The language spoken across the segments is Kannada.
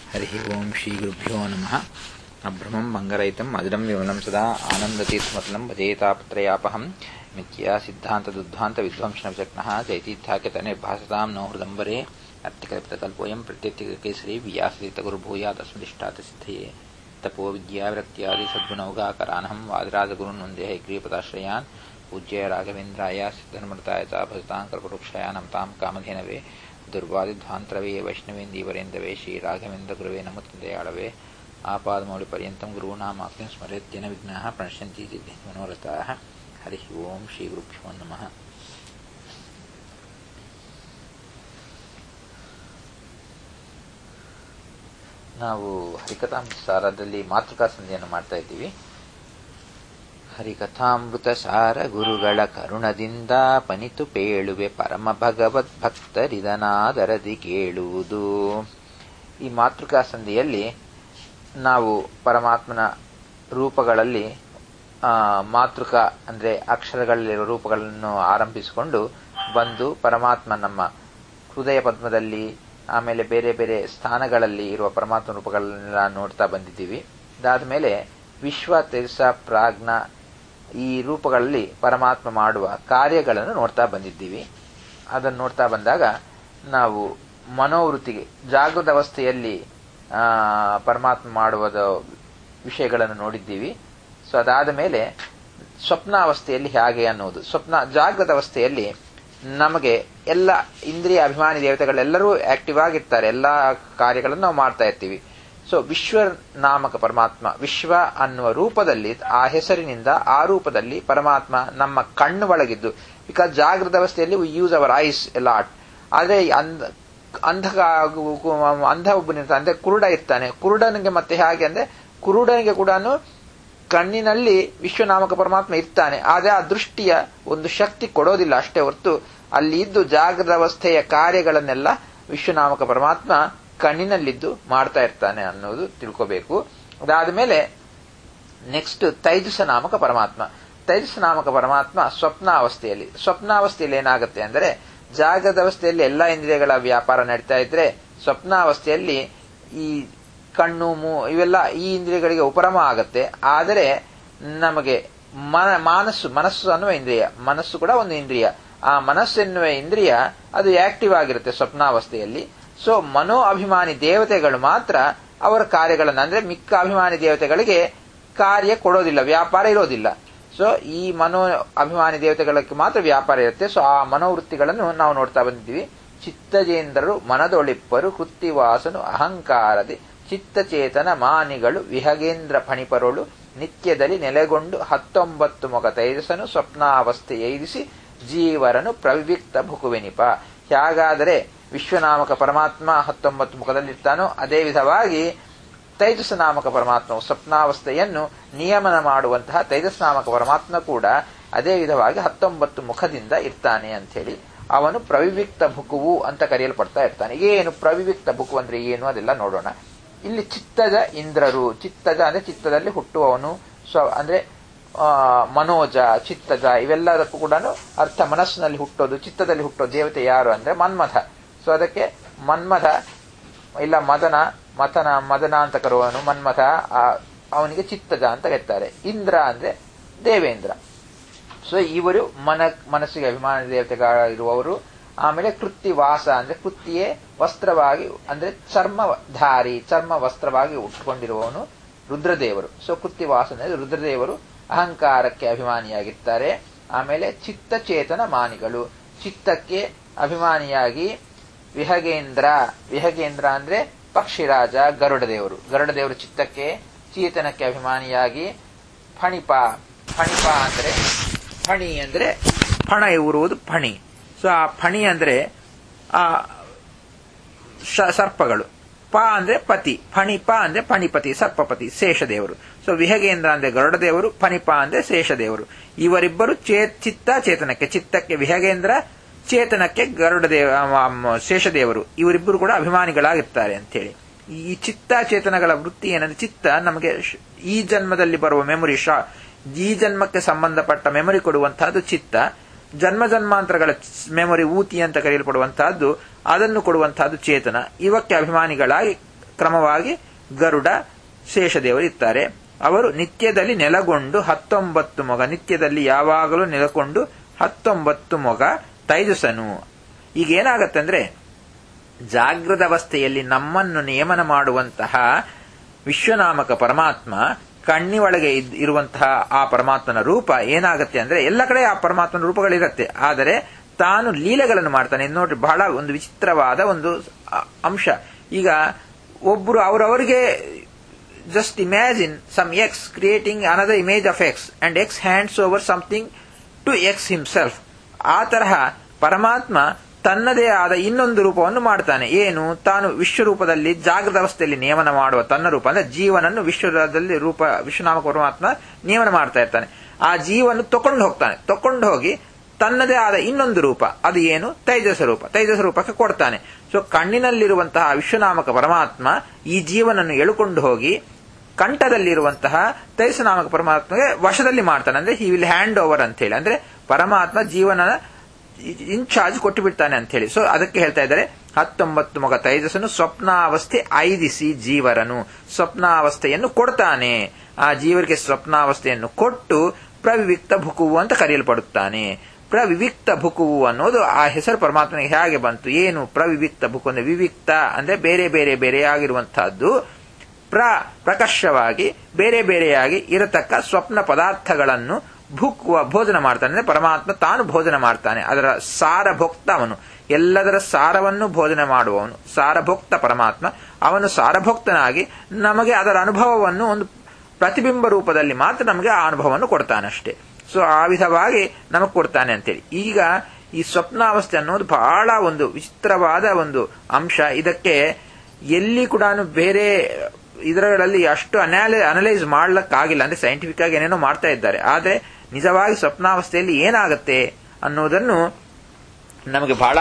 हरिः ओं श्रीगुरुभ्यो नमः अभ्रमं मङ्गरहितम् अजडं विमलं सदा आनन्दतीर्थमतलं भजेतापत्रयापहं मिथ्या सिद्धान्तदुद्धान्तविध्वंसनविचक्नः चैतीर्थाख्यतनिर्भासतां नो हृदम्बरे अत्यकल्पितकल्पोऽयं प्रत्यत्यकेसरी व्यासतीर्थगुरुभूयादस्मदिष्टातसिद्धये तपो विद्याविरक्त्यादिसद्गुणौगाकरानहं वादिराजगुरुन् वन्दे हयग्रीपदाश्रयान् पूज्य राघवेन्द्राय सिद्धर्मृताय च भजतां कल्पवृक्षाय नमतां कामधेनवे ದುರ್ವಾದಿಧ್ವಾಂತರವೇ ವೈಷ್ಣವೇಂದೀವರೇಂದವೇ ಶ್ರೀ ರಾಘವೇಂದ್ರ ಗುರುವೇ ನಮೋತ್ತಂದೆಯಾಳವೇ ಆಪಾದಮೌಳಿಪರ್ಯಂతం ಗುರುಣಾಮಾಕ್ತಿಂ ಸ್ಮರೆತ್ಯನ ವಿಘ್ನಾಃ ಪ್ರಣಶ್ಯಂತಿ ಸಿದ್ಧಿ ಮನೋರಥಾಃ ಹರಿ ಓಂ ಶ್ರೀ ಗುರುಭ್ಯೋ ನಮಃ ನಾವು ಹರಿಕಥಾಮೃತಸಾರದಲ್ಲಿ ಮಾತೃಕಾ ಸಂಧಿಯನ್ನು ಮಾಡ್ತಾ ಇದ್ದೀವಿ ಹರಿಕಥಾಮೃತ ಸಾರ ಗುರುಗಳ ಕರುಣದಿಂದ ಪನಿತು ಪೇಳುವೆ ಪರಮ ಭಗವದ್ ಭಕ್ತರಿದನಾದರದಿ ಕೇಳುವುದು ಈ ಮಾತೃಕಾ ಸಂಧಿಯಲ್ಲಿ ನಾವು ಪರಮಾತ್ಮನ ರೂಪಗಳಲ್ಲಿ ಮಾತೃಕ ಅಂದರೆ ಅಕ್ಷರಗಳಲ್ಲಿರುವ ರೂಪಗಳನ್ನು ಆರಂಭಿಸಿಕೊಂಡು ಬಂದು ಪರಮಾತ್ಮ ನಮ್ಮ ಹೃದಯ ಪದ್ಮದಲ್ಲಿ ಆಮೇಲೆ ಬೇರೆ ಬೇರೆ ಸ್ಥಾನಗಳಲ್ಲಿ ಇರುವ ಪರಮಾತ್ಮ ರೂಪಗಳನ್ನೆಲ್ಲ ನೋಡ್ತಾ ಬಂದಿದ್ದೀವಿ ಅದಾದ ಮೇಲೆ ವಿಶ್ವ ತೆರಸ ಪ್ರಾಜ್ಞ ಈ ರೂಪಗಳಲ್ಲಿ ಪರಮಾತ್ಮ ಮಾಡುವ ಕಾರ್ಯಗಳನ್ನು ನೋಡ್ತಾ ಬಂದಿದ್ದೀವಿ ಅದನ್ನು ನೋಡ್ತಾ ಬಂದಾಗ ನಾವು ಮನೋವೃತ್ತಿಗೆ ಜಾಗೃತ ಅವಸ್ಥೆಯಲ್ಲಿ ಪರಮಾತ್ಮ ಮಾಡುವುದ ವಿಷಯಗಳನ್ನು ನೋಡಿದ್ದೀವಿ ಸೊ ಅದಾದ ಮೇಲೆ ಸ್ವಪ್ನಾವಸ್ಥೆಯಲ್ಲಿ ಹೇಗೆ ಅನ್ನೋದು ಸ್ವಪ್ನ ಜಾಗೃತ ಅವಸ್ಥೆಯಲ್ಲಿ ನಮಗೆ ಎಲ್ಲ ಇಂದ್ರಿಯ ಅಭಿಮಾನಿ ದೇವತೆಗಳೆಲ್ಲರೂ ಆಕ್ಟಿವ್ ಆಗಿರ್ತಾರೆ ಎಲ್ಲ ಕಾರ್ಯಗಳನ್ನು ನಾವು ಮಾಡ್ತಾ ಇರ್ತೀವಿ ಸೊ ವಿಶ್ವ ನಾಮಕ ಪರಮಾತ್ಮ ವಿಶ್ವ ಅನ್ನುವ ರೂಪದಲ್ಲಿ ಆ ಹೆಸರಿನಿಂದ ಆ ರೂಪದಲ್ಲಿ ಪರಮಾತ್ಮ ನಮ್ಮ ಕಣ್ಣು ಒಳಗಿದ್ದು ಬಿಕಾಸ್ ಜಾಗೃತ ಅವಸ್ಥೆಯಲ್ಲಿ we use our eyes lot ಆದರೆ ಅಂಧ ಅಂಧ ಒಬ್ಬನಿರ್ತಾನೆ ಅಂದ್ರೆ ಕುರುಡ ಇರ್ತಾನೆ ಕುರುಡನಿಗೆ ಮತ್ತೆ ಹೇಗೆ ಅಂದ್ರೆ ಕುರುಡನಿಗೆ ಕೂಡ ಕಣ್ಣಿನಲ್ಲಿ ವಿಶ್ವನಾಮಕ ಪರಮಾತ್ಮ ಇರ್ತಾನೆ ಆದರೆ ಆ ದೃಷ್ಟಿಯ ಒಂದು ಶಕ್ತಿ ಕೊಡೋದಿಲ್ಲ ಅಷ್ಟೇ ಹೊರತು ಅಲ್ಲಿ ಇದ್ದು ಜಾಗೃತ ಅವಸ್ಥೆಯ ಕಾರ್ಯಗಳನ್ನೆಲ್ಲ ವಿಶ್ವನಾಮಕ ಪರಮಾತ್ಮ ಕಣ್ಣಿನಲ್ಲಿದ್ದು ಮಾಡ್ತಾ ಇರ್ತಾನೆ ಅನ್ನೋದು ತಿಳ್ಕೋಬೇಕು ಅದಾದ ಮೇಲೆ ನೆಕ್ಸ್ಟ್ ತೈಜಸ ನಾಮಕ ಪರಮಾತ್ಮ ತೈಜಸ ನಾಮಕ ಪರಮಾತ್ಮ ಸ್ವಪ್ನಾವಸ್ಥೆಯಲ್ಲಿ ಸ್ವಪ್ನಾವಸ್ಥೆಯಲ್ಲಿ ಏನಾಗುತ್ತೆ ಅಂದರೆ ಜಾಗದ ಅವಸ್ಥೆಯಲ್ಲಿ ಎಲ್ಲ ಇಂದ್ರಿಯಗಳ ವ್ಯಾಪಾರ ನಡೀತಾ ಇದ್ರೆ ಸ್ವಪ್ನಾವಸ್ಥೆಯಲ್ಲಿ ಈ ಕಣ್ಣು ಮೂ ಇವೆಲ್ಲ ಈ ಇಂದ್ರಿಯಗಳಿಗೆ ಉಪರಮ ಆಗತ್ತೆ ಆದರೆ ನಮಗೆ ಮನ ಮಾನಸ್ಸು ಮನಸ್ಸು ಅನ್ನುವ ಇಂದ್ರಿಯ ಮನಸ್ಸು ಕೂಡ ಒಂದು ಇಂದ್ರಿಯ ಆ ಮನಸ್ಸು ಎನ್ನುವ ಇಂದ್ರಿಯ ಅದು ಆಕ್ಟಿವ್ ಆಗಿರುತ್ತೆ ಸ್ವಪ್ನಾವಸ್ಥೆಯಲ್ಲಿ ಸೊ ಮನೋ ಅಭಿಮಾನಿ ದೇವತೆಗಳು ಮಾತ್ರ ಅವರ ಕಾರ್ಯಗಳನ್ನು ಅಂದ್ರೆ ಮಿಕ್ಕ ಅಭಿಮಾನಿ ದೇವತೆಗಳಿಗೆ ಕಾರ್ಯ ಕೊಡೋದಿಲ್ಲ ವ್ಯಾಪಾರ ಇರೋದಿಲ್ಲ ಸೊ ಈ ಮನೋ ಅಭಿಮಾನಿ ದೇವತೆಗಳಿಗೆ ಮಾತ್ರ ವ್ಯಾಪಾರ ಇರುತ್ತೆ ಸೊ ಆ ಮನೋವೃತ್ತಿಗಳನ್ನು ನಾವು ನೋಡ್ತಾ ಬಂದಿದ್ದೀವಿ ಚಿತ್ತಜೇಂದ್ರರು ಮನದೊಳಿಪ್ಪರು ಕೃತ್ತಿವಾಸನು ಅಹಂಕಾರದೆ ಚಿತ್ತಚೇತನ ಮಾನಿಗಳು ವಿಹಗೇಂದ್ರ ಫಣಿಪರೊಳು ನಿತ್ಯದಲ್ಲಿ ನೆಲೆಗೊಂಡು ಹತ್ತೊಂಬತ್ತು ಮೊಗ ತೈಜಸನು ಸ್ವಪ್ನಾವಸ್ಥೆ ಏರಿಸಿ ಜೀವರನು ಪ್ರವ್ಯಕ್ತ ಭುಕುವೆನಿಪ ಹೇಗಾದರೆ ವಿಶ್ವನಾಮಕ ಪರಮಾತ್ಮ ಹತ್ತೊಂಬತ್ತು ಮುಖದಲ್ಲಿರ್ತಾನೋ ಅದೇ ವಿಧವಾಗಿ ತೈಜಸ ನಾಮಕ ಪರಮಾತ್ಮವು ಸ್ವಪ್ನಾವಸ್ಥೆಯನ್ನು ನಿಯಮನ ಮಾಡುವಂತಹ ತೈಜಸ ನಾಮಕ ಪರಮಾತ್ಮ ಕೂಡ ಅದೇ ವಿಧವಾಗಿ ಹತ್ತೊಂಬತ್ತು ಮುಖದಿಂದ ಇರ್ತಾನೆ ಅಂಥೇಳಿ ಅವನು ಪ್ರವಿವಿಕ್ತ ಭುಕುವು ಅಂತ ಕರೆಯಲ್ಪಡ್ತಾ ಇರ್ತಾನೆ ಏನು ಪ್ರವಿವಿಕ್ತ ಭುಕು ಅಂದ್ರೆ ಏನು ಅದೆಲ್ಲ ನೋಡೋಣ ಇಲ್ಲಿ ಚಿತ್ತದ ಇಂದ್ರರು ಚಿತ್ತದ ಅಂದ್ರೆ ಚಿತ್ತದಲ್ಲಿ ಹುಟ್ಟುವವನು ಸ್ವ ಅಂದ್ರೆ ಮನೋಜ ಚಿತ್ತಜ ಇವೆಲ್ಲದಕ್ಕೂ ಕೂಡ ಅರ್ಥ ಮನಸ್ಸಿನಲ್ಲಿ ಹುಟ್ಟೋದು ಚಿತ್ತದಲ್ಲಿ ಹುಟ್ಟೋ ದೇವತೆ ಯಾರು ಅಂದ್ರೆ ಮನ್ಮಥ ಸೊ ಅದಕ್ಕೆ ಮನ್ಮಥ ಇಲ್ಲ ಮದನ ಮತನ ಮದನ ಅಂತ ಕರುವವನು ಮನ್ಮಥ ಅವನಿಗೆ ಚಿತ್ತಜ ಅಂತ ಕರೀತಾರೆ ಇಂದ್ರ ಅಂದ್ರೆ ದೇವೇಂದ್ರ ಸೊ ಇವರು ಮನ ಮನಸ್ಸಿಗೆ ಅಭಿಮಾನ ದೇವತೆಗಳಿರುವವರು ಆಮೇಲೆ ಕೃತ್ತಿವಾಸ ಅಂದ್ರೆ ಕೃತಿಯೇ ವಸ್ತ್ರವಾಗಿ ಅಂದ್ರೆ ಚರ್ಮಧಾರಿ ಚರ್ಮ ವಸ್ತ್ರವಾಗಿ ಉಟ್ಕೊಂಡಿರುವವನು ರುದ್ರದೇವರು ಸೊ ಕೃತ್ತಿವಾಸ ಅಂದ್ರೆ ರುದ್ರದೇವರು ಅಹಂಕಾರಕ್ಕೆ ಅಭಿಮಾನಿಯಾಗಿರ್ತಾರೆ ಆಮೇಲೆ ಚಿತ್ತಚೇತನ ಮಾನಿಗಳು ಚಿತ್ತಕ್ಕೆ ಅಭಿಮಾನಿಯಾಗಿ ವಿಹಗೇಂದ್ರ ವಿಹಗೇಂದ್ರ ಅಂದ್ರೆ ಪಕ್ಷಿರಾಜ ಗರುಡದೇವರು ಗರುಡದೇವರು ಚಿತ್ತಕ್ಕೆ ಚೇತನಕ್ಕೆ ಅಭಿಮಾನಿಯಾಗಿ ಫಣಿಪ ಫಣಿಪ ಅಂದ್ರೆ ಫಣಿ ಅಂದ್ರೆ ಫಣ ಇರುವುದು ಫಣಿ ಸೊ ಆ ಫಣಿ ಅಂದ್ರೆ ಆ ಸರ್ಪಗಳು ಪ ಅಂದ್ರೆ ಪತಿ ಫಣಿಪ ಅಂದ್ರೆ ಫಣಿಪತಿ ಸರ್ಪಪತಿ ಶೇಷದೇವರು ಸೊ ವಿಹಗೇಂದ್ರ ಅಂದ್ರೆ ಗರುಡದೇವರು ಫಣಿಪ ಅಂದ್ರೆ ಶೇಷದೇವರು ಇವರಿಬ್ಬರು ಚಿತ್ತ ಚೇತನಕ್ಕೆ ಚಿತ್ತಕ್ಕೆ ವಿಹಗೇಂದ್ರ ಚೇತನಕ್ಕೆ ಗರುಡದೇವ ಶೇಷದೇವರು ಇವರಿಬ್ಬರು ಕೂಡ ಅಭಿಮಾನಿಗಳಾಗಿರ್ತಾರೆ ಅಂತೇಳಿ ಈ ಚಿತ್ತ ಚೇತನಗಳ ವೃತ್ತಿ ಏನಂದ್ರೆ ಚಿತ್ತ ನಮಗೆ ಈ ಜನ್ಮದಲ್ಲಿ ಬರುವ ಮೆಮೊರಿ ಶಾ ಈ ಜನ್ಮಕ್ಕೆ ಸಂಬಂಧಪಟ್ಟ ಮೆಮೊರಿ ಕೊಡುವಂತಹದ್ದು ಚಿತ್ತ ಜನ್ಮ ಜನ್ಮಾಂತರಗಳ ಮೆಮೊರಿ ಊತಿ ಅಂತ ಕರೆಯಲ್ಪಡುವಂತಹದ್ದು ಅದನ್ನು ಕೊಡುವಂತಹದ್ದು ಚೇತನ ಇವಕ್ಕೆ ಅಭಿಮಾನಿಗಳಾಗಿ ಕ್ರಮವಾಗಿ ಗರುಡ ಶೇಷದೇವರು ಇರ್ತಾರೆ ಅವರು ನಿತ್ಯದಲ್ಲಿ ನೆಲಗೊಂಡು ಹತ್ತೊಂಬತ್ತು ಮೊಗ ನಿತ್ಯದಲ್ಲಿ ಯಾವಾಗಲೂ ನೆಲಕೊಂಡು ಹತ್ತೊಂಬತ್ತು ಮೊಗ ತೈಜಸನು ಈಗ ಏನಾಗತ್ತೆ ಅಂದ್ರೆ ಜಾಗೃತ ಅವಸ್ಥೆಯಲ್ಲಿ ನಮ್ಮನ್ನು ನಿಯಮನ ಮಾಡುವಂತಹ ವಿಶ್ವನಾಮಕ ಪರಮಾತ್ಮ ಕಣ್ಣಿ ಒಳಗೆ ಇರುವಂತಹ ಆ ಪರಮಾತ್ಮನ ರೂಪ ಏನಾಗತ್ತೆ ಅಂದ್ರೆ ಎಲ್ಲ ಕಡೆ ಆ ಪರಮಾತ್ಮನ ರೂಪಗಳಿರತ್ತೆ ಆದರೆ ತಾನು ಲೀಲೆಗಳನ್ನು ಮಾಡ್ತಾನೆ ನೋಡ್ರಿ ಬಹಳ ಒಂದು ವಿಚಿತ್ರವಾದ ಒಂದು ಅಂಶ ಈಗ ಒಬ್ರು ಅವರವರಿಗೆ just imagine some X creating another image of X and X hands over something to X himself ಆ ತರಹ ಪರಮಾತ್ಮ ತನ್ನದೇ ಆದ ಇನ್ನೊಂದು ರೂಪವನ್ನು ಮಾಡ್ತಾನೆ ಏನು ತಾನು ವಿಶ್ವರೂಪದಲ್ಲಿ ಜಾಗೃತ ಅವಸ್ಥೆಯಲ್ಲಿ ನಿಯಮನ ಮಾಡುವ ತನ್ನ ರೂಪ ಅಂದ್ರೆ ಜೀವನನ್ನು ವಿಶ್ವದಲ್ಲಿ ರೂಪ ವಿಶ್ವನಾಮಕ ಪರಮಾತ್ಮ ನಿಯಮನ ಮಾಡ್ತಾ ಇರ್ತಾನೆ ಆ ಜೀವನ ತಕೊಂಡು ಹೋಗ್ತಾನೆ ತಕೊಂಡು ಹೋಗಿ ತನ್ನದೇ ಆದ ಇನ್ನೊಂದು ರೂಪ ಅದು ಏನು ತೈಜಸ ರೂಪ ತೈಜಸ ರೂಪಕ್ಕೆ ಕೊಡ್ತಾನೆ ಸೊ ಕಣ್ಣಿನಲ್ಲಿರುವಂತಹ ವಿಶ್ವನಾಮಕ ಪರಮಾತ್ಮ ಈ ಜೀವನನ್ನು ಎಳುಕೊಂಡು ಹೋಗಿ ಕಂಠದಲ್ಲಿರುವಂತಹ ತೈಜಸನಾಮಕ ಪರಮಾತ್ಮಗೆ ವಶದಲ್ಲಿ ಮಾಡ್ತಾನೆ ಅಂದ್ರೆ ಹಿ ವಿಲ್ ಹ್ಯಾಂಡ್ ಓವರ್ ಅಂತ ಹೇಳಿ ಅಂದ್ರೆ ಪರಮಾತ್ಮ ಜೀವನ ಇನ್ಚಾರ್ಜ್ ಕೊಟ್ಟು ಬಿಡ್ತಾನೆ ಅಂತ ಹೇಳಿ ಸೊ ಅದಕ್ಕೆ ಹೇಳ್ತಾ ಇದ್ದಾರೆ ಹತ್ತೊಂಬತ್ತು ಮಗ ತೈಜಸನು ಸ್ವಪ್ನಾವಸ್ಥೆ ಐದಿಸಿ ಜೀವರನು ಸ್ವಪ್ನಾವಸ್ಥೆಯನ್ನು ಕೊಡ್ತಾನೆ ಆ ಜೀವರಿಗೆ ಸ್ವಪ್ನಾವಸ್ಥೆಯನ್ನು ಕೊಟ್ಟು ಪ್ರವಿವಿಕ್ತ ಭುಕುವು ಅಂತ ಕರೆಯಲ್ಪಡುತ್ತಾನೆ ಪ್ರವಿವಿಕ್ತ ಭುಕುವು ಅನ್ನೋದು ಆ ಹೆಸರು ಪರಮಾತ್ಮನಿಗೆ ಹೇಗೆ ಬಂತು ಏನು ಪ್ರವಿವಿಕ್ತ ಭುಕು ಅಂದ್ರೆ ವಿವಿಕ್ತ ಅಂದ್ರೆ ಬೇರೆ ಬೇರೆ ಬೇರೆ ಆಗಿರುವಂತಹದ್ದು ಪ್ರ ಪ್ರಕರ್ಷವಾಗಿ ಬೇರೆ ಬೇರೆಯಾಗಿ ಇರತಕ್ಕ ಸ್ವಪ್ನ ಪದಾರ್ಥಗಳನ್ನು ಭುಕ್ವ ಭೋಜನ ಮಾಡ್ತಾನೆ ಅಂದ್ರೆ ಪರಮಾತ್ಮ ತಾನು ಭೋಜನ ಮಾಡ್ತಾನೆ ಅದರ ಸಾರಭೋಕ್ತ ಅವನು ಎಲ್ಲದರ ಸಾರವನ್ನು ಭೋಜನ ಮಾಡುವವನು ಸಾರಭೋಕ್ತ ಪರಮಾತ್ಮ ಅವನು ಸಾರಭೋಕ್ತನಾಗಿ ನಮಗೆ ಅದರ ಅನುಭವವನ್ನು ಒಂದು ಪ್ರತಿಬಿಂಬ ರೂಪದಲ್ಲಿ ಮಾತ್ರ ನಮಗೆ ಆ ಅನುಭವವನ್ನು ಕೊಡ್ತಾನಷ್ಟೇ ಸೊ ಆ ವಿಧವಾಗಿ ನಮಗೆ ಕೊಡ್ತಾನೆ ಅಂತೇಳಿ ಈಗ ಈ ಸ್ವಪ್ನಾವಸ್ಥೆ ಅನ್ನೋದು ಬಹಳ ಒಂದು ವಿಚಿತ್ರವಾದ ಒಂದು ಅಂಶ ಇದಕ್ಕೆ ಎಲ್ಲಿ ಕೂಡ ಬೇರೆ ಇದರಲ್ಲಿ ಅಷ್ಟು ಅನಾಲಿ ಅನಲೈಸ್ ಮಾಡ್ಲಕ್ಕಾಗಿಲ್ಲ ಅಂದ್ರೆ ಸೈಂಟಿಫಿಕ್ ಆಗಿ ಏನೇನೋ ಮಾಡ್ತಾ ಇದ್ದಾರೆ ಆದ್ರೆ ನಿಜವಾಗಿ ಸ್ವಪ್ನಾವಸ್ಥೆಯಲ್ಲಿ ಏನಾಗುತ್ತೆ ಅನ್ನೋದನ್ನು ನಮಗೆ ಬಹಳ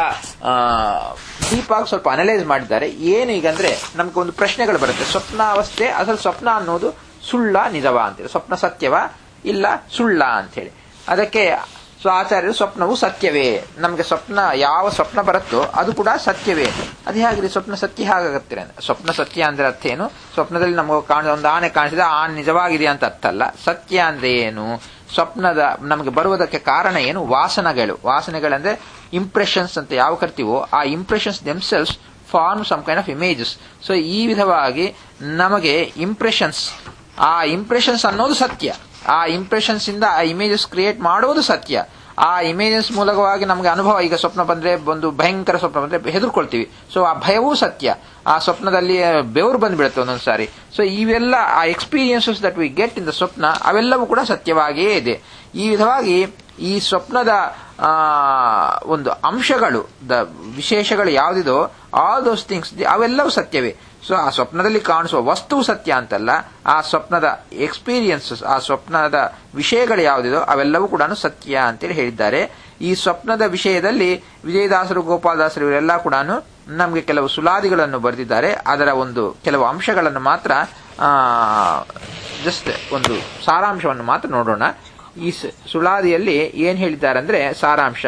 ಡೀಪ್ ಆಗಿ ಸ್ವಲ್ಪ ಅನಲೈಸ್ ಮಾಡಿದ್ದಾರೆ ಏನು ಈಗಂದ್ರೆ ನಮ್ಗೆ ಒಂದು ಪ್ರಶ್ನೆಗಳು ಬರುತ್ತೆ ಸ್ವಪ್ನಾವಸ್ಥೆ ಅಸಲು ಸ್ವಪ್ನ ಅನ್ನೋದು ಸುಳ್ಳ ನಿಜವಾ ಅಂತೇಳಿ ಸ್ವಪ್ನ ಸತ್ಯವಾ ಇಲ್ಲ ಸುಳ್ಳ ಅಂತೇಳಿ ಅದಕ್ಕೆ ಸೊ ಆಚಾರ್ಯರು ಸ್ವಪ್ನವು ಸತ್ಯವೇ ನಮಗೆ ಸ್ವಪ್ನ ಯಾವ ಸ್ವಪ್ನ ಬರುತ್ತೋ ಅದು ಕೂಡ ಸತ್ಯವೇ ಅದು ಹೇಗ್ರಿ ಸ್ವಪ್ನ ಸತ್ಯ ಹೇಗಾಗತ್ತೆ ಸ್ವಪ್ನ ಸತ್ಯ ಅಂದ್ರೆ ಅರ್ಥ ಏನು ಸ್ವಪ್ನದಲ್ಲಿ ನಮಗೆ ಕಾಣ ಒಂದು ಆನೆ ಕಾಣಿಸಿದ ಆನೆ ನಿಜವಾಗಿದೆ ಅಂತ ಅರ್ಥ ಅಲ್ಲ ಸತ್ಯ ಅಂದ್ರೆ ಏನು ಸ್ವಪ್ನದ ನಮಗೆ ಬರುವುದಕ್ಕೆ ಕಾರಣ ಏನು ವಾಸನಗಳು ವಾಸನೆಗಳಂದ್ರೆ ಇಂಪ್ರೆಷನ್ಸ್ ಅಂತ ಯಾವ ಕರಿತೀವೋ ಆ impressions themselves form some kind of images so ಈ ವಿಧವಾಗಿ ನಮಗೆ ಇಂಪ್ರೆಷನ್ಸ್ ಆ ಇಂಪ್ರೆಷನ್ಸ್ ಅನ್ನೋದು ಸತ್ಯ ಆ ಇಂಪ್ರೆಷನ್ಸ್ ಇಂದ ಆ ಇಮೇಜಸ್ ಕ್ರಿಯೇಟ್ ಮಾಡುವುದು ಸತ್ಯ ಆ ಇಮೇಜಸ್ ಮೂಲಕವಾಗಿ ನಮಗೆ ಅನುಭವ ಈಗ ಸ್ವಪ್ನ ಬಂದ್ರೆ ಒಂದು ಭಯಂಕರ ಸ್ವಪ್ನ ಬಂದ್ರೆ ಹೆದರ್ಕೊಳ್ತೀವಿ ಸೊ ಆ ಭಯವೂ ಸತ್ಯ ಆ ಸ್ವಪ್ನದಲ್ಲಿ ಬೆವರು ಬಂದ್ಬಿಡುತ್ತೆ ಒಂದೊಂದ್ಸಾರಿ ಸೊ ಇವೆಲ್ಲ ಆ experiences that we get in the ಸ್ವಪ್ನ ಅವೆಲ್ಲವೂ ಕೂಡ ಸತ್ಯವಾಗಿಯೇ ಇದೆ ಈ ವಿಧವಾಗಿ ಈ ಸ್ವಪ್ನದ ಒಂದು ಅಂಶಗಳು ದ ವಿಶೇಷಗಳು ಯಾವುದಿದೋ ಆಲ್ ದೋಸ್ ಥಿಂಗ್ಸ್ ಅವೆಲ್ಲವೂ ಸತ್ಯವೇ ಸೊ ಆ ಸ್ವಪ್ನದಲ್ಲಿ ಕಾಣಿಸುವ ವಸ್ತುವು ಸತ್ಯ ಅಂತಲ್ಲ ಆ ಸ್ವಪ್ನದ ಎಕ್ಸ್ಪೀರಿಯನ್ಸಸ್ ಆ ಸ್ವಪ್ನದ ವಿಷಯಗಳು ಯಾವುದಿದೋ ಅವೆಲ್ಲವೂ ಕೂಡ ಸತ್ಯ ಅಂತೇಳಿ ಹೇಳಿದ್ದಾರೆ ಈ ಸ್ವಪ್ನದ ವಿಷಯದಲ್ಲಿ ವಿಜಯದಾಸರು ಗೋಪಾಲದಾಸರು ಇವರೆಲ್ಲ ಕೂಡ ನಮಗೆ ಕೆಲವು ಸುಲಾದಿಗಳನ್ನು ಬರೆದಿದ್ದಾರೆ ಅದರ ಒಂದು ಕೆಲವು ಅಂಶಗಳನ್ನು ಮಾತ್ರ ಜಸ್ಟ್ ಒಂದು ಸಾರಾಂಶವನ್ನು ಮಾತ್ರ ನೋಡೋಣ ಈ ಸುಳಾದಿಯಲ್ಲಿ ಏನ್ ಹೇಳಿದ್ದಾರೆ ಅಂದ್ರೆ ಸಾರಾಂಶ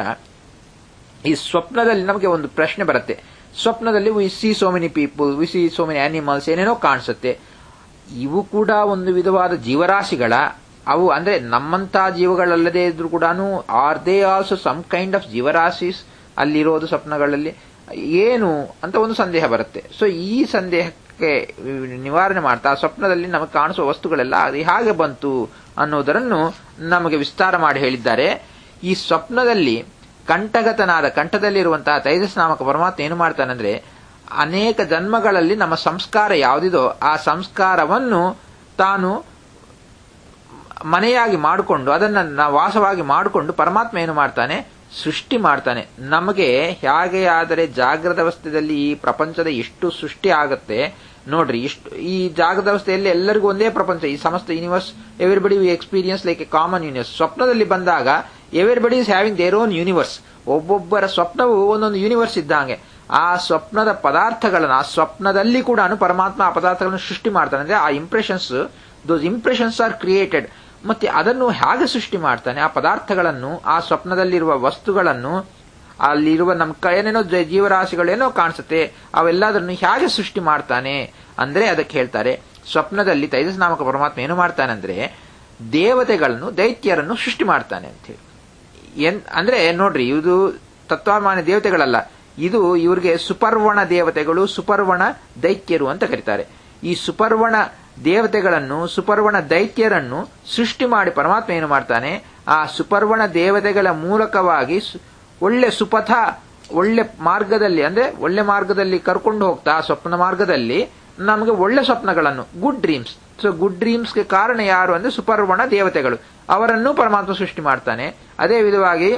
ಈ ಸ್ವಪ್ನದಲ್ಲಿ ನಮಗೆ ಒಂದು ಪ್ರಶ್ನೆ ಬರುತ್ತೆ ಸ್ವಪ್ನದಲ್ಲಿ we see so many people we see so many animals ಏನೇನೋ ಕಾಣಿಸುತ್ತೆ ಇವು ಕೂಡ ಒಂದು ವಿಧವಾದ ಜೀವರಾಶಿಗಳ ಅವು ಅಂದ್ರೆ ನಮ್ಮಂತ ಜೀವಗಳಲ್ಲದೆ ಇದ್ರು ಕೂಡ are they also some kind of ಜೀವರಾಶಿಸ್ ಅಲ್ಲಿರೋದು ಸ್ವಪ್ನಗಳಲ್ಲಿ ಏನು ಅಂತ ಒಂದು ಸಂದೇಹ ಬರುತ್ತೆ ಸೊ ಈ ಸಂದೇಹಕ್ಕೆ ನಿವಾರಣೆ ಮಾಡ್ತಾ ಸ್ವಪ್ನದಲ್ಲಿ ನಮಗೆ ಕಾಣಿಸುವ ವಸ್ತುಗಳೆಲ್ಲ ಅದು ಹೇಗೆ ಬಂತು ಅನ್ನೋದರನ್ನು ನಮಗೆ ವಿಸ್ತಾರ ಮಾಡಿ ಹೇಳಿದ್ದಾರೆ ಈ ಸ್ವಪ್ನದಲ್ಲಿ ಕಂಠಗತನಾದ ಕಂಠದಲ್ಲಿರುವಂತಹ ತೈಜಸ್ ನಾಮಕ ಪರಮಾತ್ಮ ಏನು ಮಾಡ್ತಾನಂದ್ರೆ ಅನೇಕ ಜನ್ಮಗಳಲ್ಲಿ ನಮ್ಮ ಸಂಸ್ಕಾರ ಯಾವುದಿದೋ ಆ ಸಂಸ್ಕಾರವನ್ನು ತಾನು ಮನೆಯಾಗಿ ಮಾಡಿಕೊಂಡು ಅದನ್ನ ವಾಸವಾಗಿ ಮಾಡಿಕೊಂಡು ಪರಮಾತ್ಮ ಏನು ಮಾಡ್ತಾನೆ ಸೃಷ್ಟಿ ಮಾಡ್ತಾನೆ ನಮಗೆ ಹೇಗೆ ಆದರೆ ಜಾಗೃತ ಅವಸ್ಥೆಯಲ್ಲಿ ಈ ಪ್ರಪಂಚದ ಎಷ್ಟು ಸೃಷ್ಟಿ ಆಗುತ್ತೆ ನೋಡ್ರಿ ಇಷ್ಟು ಈ ಜಾಗೃತ ಅವಸ್ಥೆಯಲ್ಲಿ ಎಲ್ಲರಿಗೂ ಒಂದೇ ಪ್ರಪಂಚ ಈ ಸಮಸ್ತ universe everybody we experience like a common universe ಸ್ವಪ್ನದಲ್ಲಿ ಬಂದಾಗ everybody is having their own universe ಒಬ್ಬೊಬ್ಬರ ಸ್ವಪ್ನವು ಒಂದೊಂದು ಯೂನಿವರ್ಸ್ ಇದ್ದಂಗೆ ಆ ಸ್ವಪ್ನದ ಪದಾರ್ಥಗಳನ್ನ ಆ ಸ್ವಪ್ನದಲ್ಲಿ ಕೂಡ ಪರಮಾತ್ಮ ಆ ಪದಾರ್ಥಗಳನ್ನು ಸೃಷ್ಟಿ ಮಾಡ್ತಾನೆ ಅಂದ್ರೆ ಆ impressions those impressions are created ಮತ್ತೆ ಅದನ್ನು ಹೇಗೆ ಸೃಷ್ಟಿ ಮಾಡ್ತಾನೆ ಆ ಪದಾರ್ಥಗಳನ್ನು ಆ ಸ್ವಪ್ನದಲ್ಲಿರುವ ವಸ್ತುಗಳನ್ನು ಅಲ್ಲಿರುವ ನಮ್ಮ ಏನೇನೋ ಜೀವರಾಶಿಗಳೇನೋ ಕಾಣಿಸುತ್ತೆ ಅವೆಲ್ಲದನ್ನು ಹೇಗೆ ಸೃಷ್ಟಿ ಮಾಡ್ತಾನೆ ಅಂದ್ರೆ ಅದಕ್ಕೆ ಹೇಳ್ತಾರೆ ಸ್ವಪ್ನದಲ್ಲಿ ತೈಜಸ್ ನಾಮಕ ಪರಮಾತ್ಮ ಏನು ಮಾಡ್ತಾನಂದ್ರೆ ದೇವತೆಗಳನ್ನು ದೈತ್ಯರನ್ನು ಸೃಷ್ಟಿ ಮಾಡ್ತಾನೆ ಅಂತ ಹೇಳಿ ಎನ್ ಅಂದ್ರೆ ನೋಡ್ರಿ ಇದು ತತ್ವಾಮಾನ್ಯ ದೇವತೆಗಳಲ್ಲ ಇದು ಇವ್ರಿಗೆ ಸುಪರ್ವಣ ದೇವತೆಗಳು ಸುಪರ್ವಣ ದೈತ್ಯರು ಅಂತ ಕರೀತಾರೆ ಈ ಸುಪರ್ವಣ ದೇವತೆಗಳನ್ನು ಸುಪರ್ವಣ ದೈತ್ಯರನ್ನು ಸೃಷ್ಟಿ ಮಾಡಿ ಪರಮಾತ್ಮ ಏನು ಮಾಡ್ತಾನೆ ಆ ಸುಪರ್ವಣ ದೇವತೆಗಳ ಮೂಲಕವಾಗಿ ಸು- ಒಳ್ಳೆ ಸುಪಥ ಒಳ್ಳೆ ಮಾರ್ಗದಲ್ಲಿ ಅಂದ್ರೆ ಒಳ್ಳೆ ಮಾರ್ಗದಲ್ಲಿ ಕರ್ಕೊಂಡು ಹೋಗ್ತಾ ಆ ಸ್ವಪ್ನ ಮಾರ್ಗದಲ್ಲಿ ನಮಗೆ ಒಳ್ಳೆ ಸ್ವಪ್ನಗಳನ್ನು ಗುಡ್ ಡ್ರೀಮ್ಸ್ ಸೊ ಗುಡ್ ಡ್ರೀಮ್ಸ್ಗೆ ಕಾರಣ ಯಾರು ಅಂದ್ರೆ ಸುಪರ್ವಣ ದೇವತೆಗಳು ಅವರನ್ನು ಪರಮಾತ್ಮ ಸೃಷ್ಟಿ ಮಾಡ್ತಾನೆ ಅದೇ ವಿಧವಾಗಿ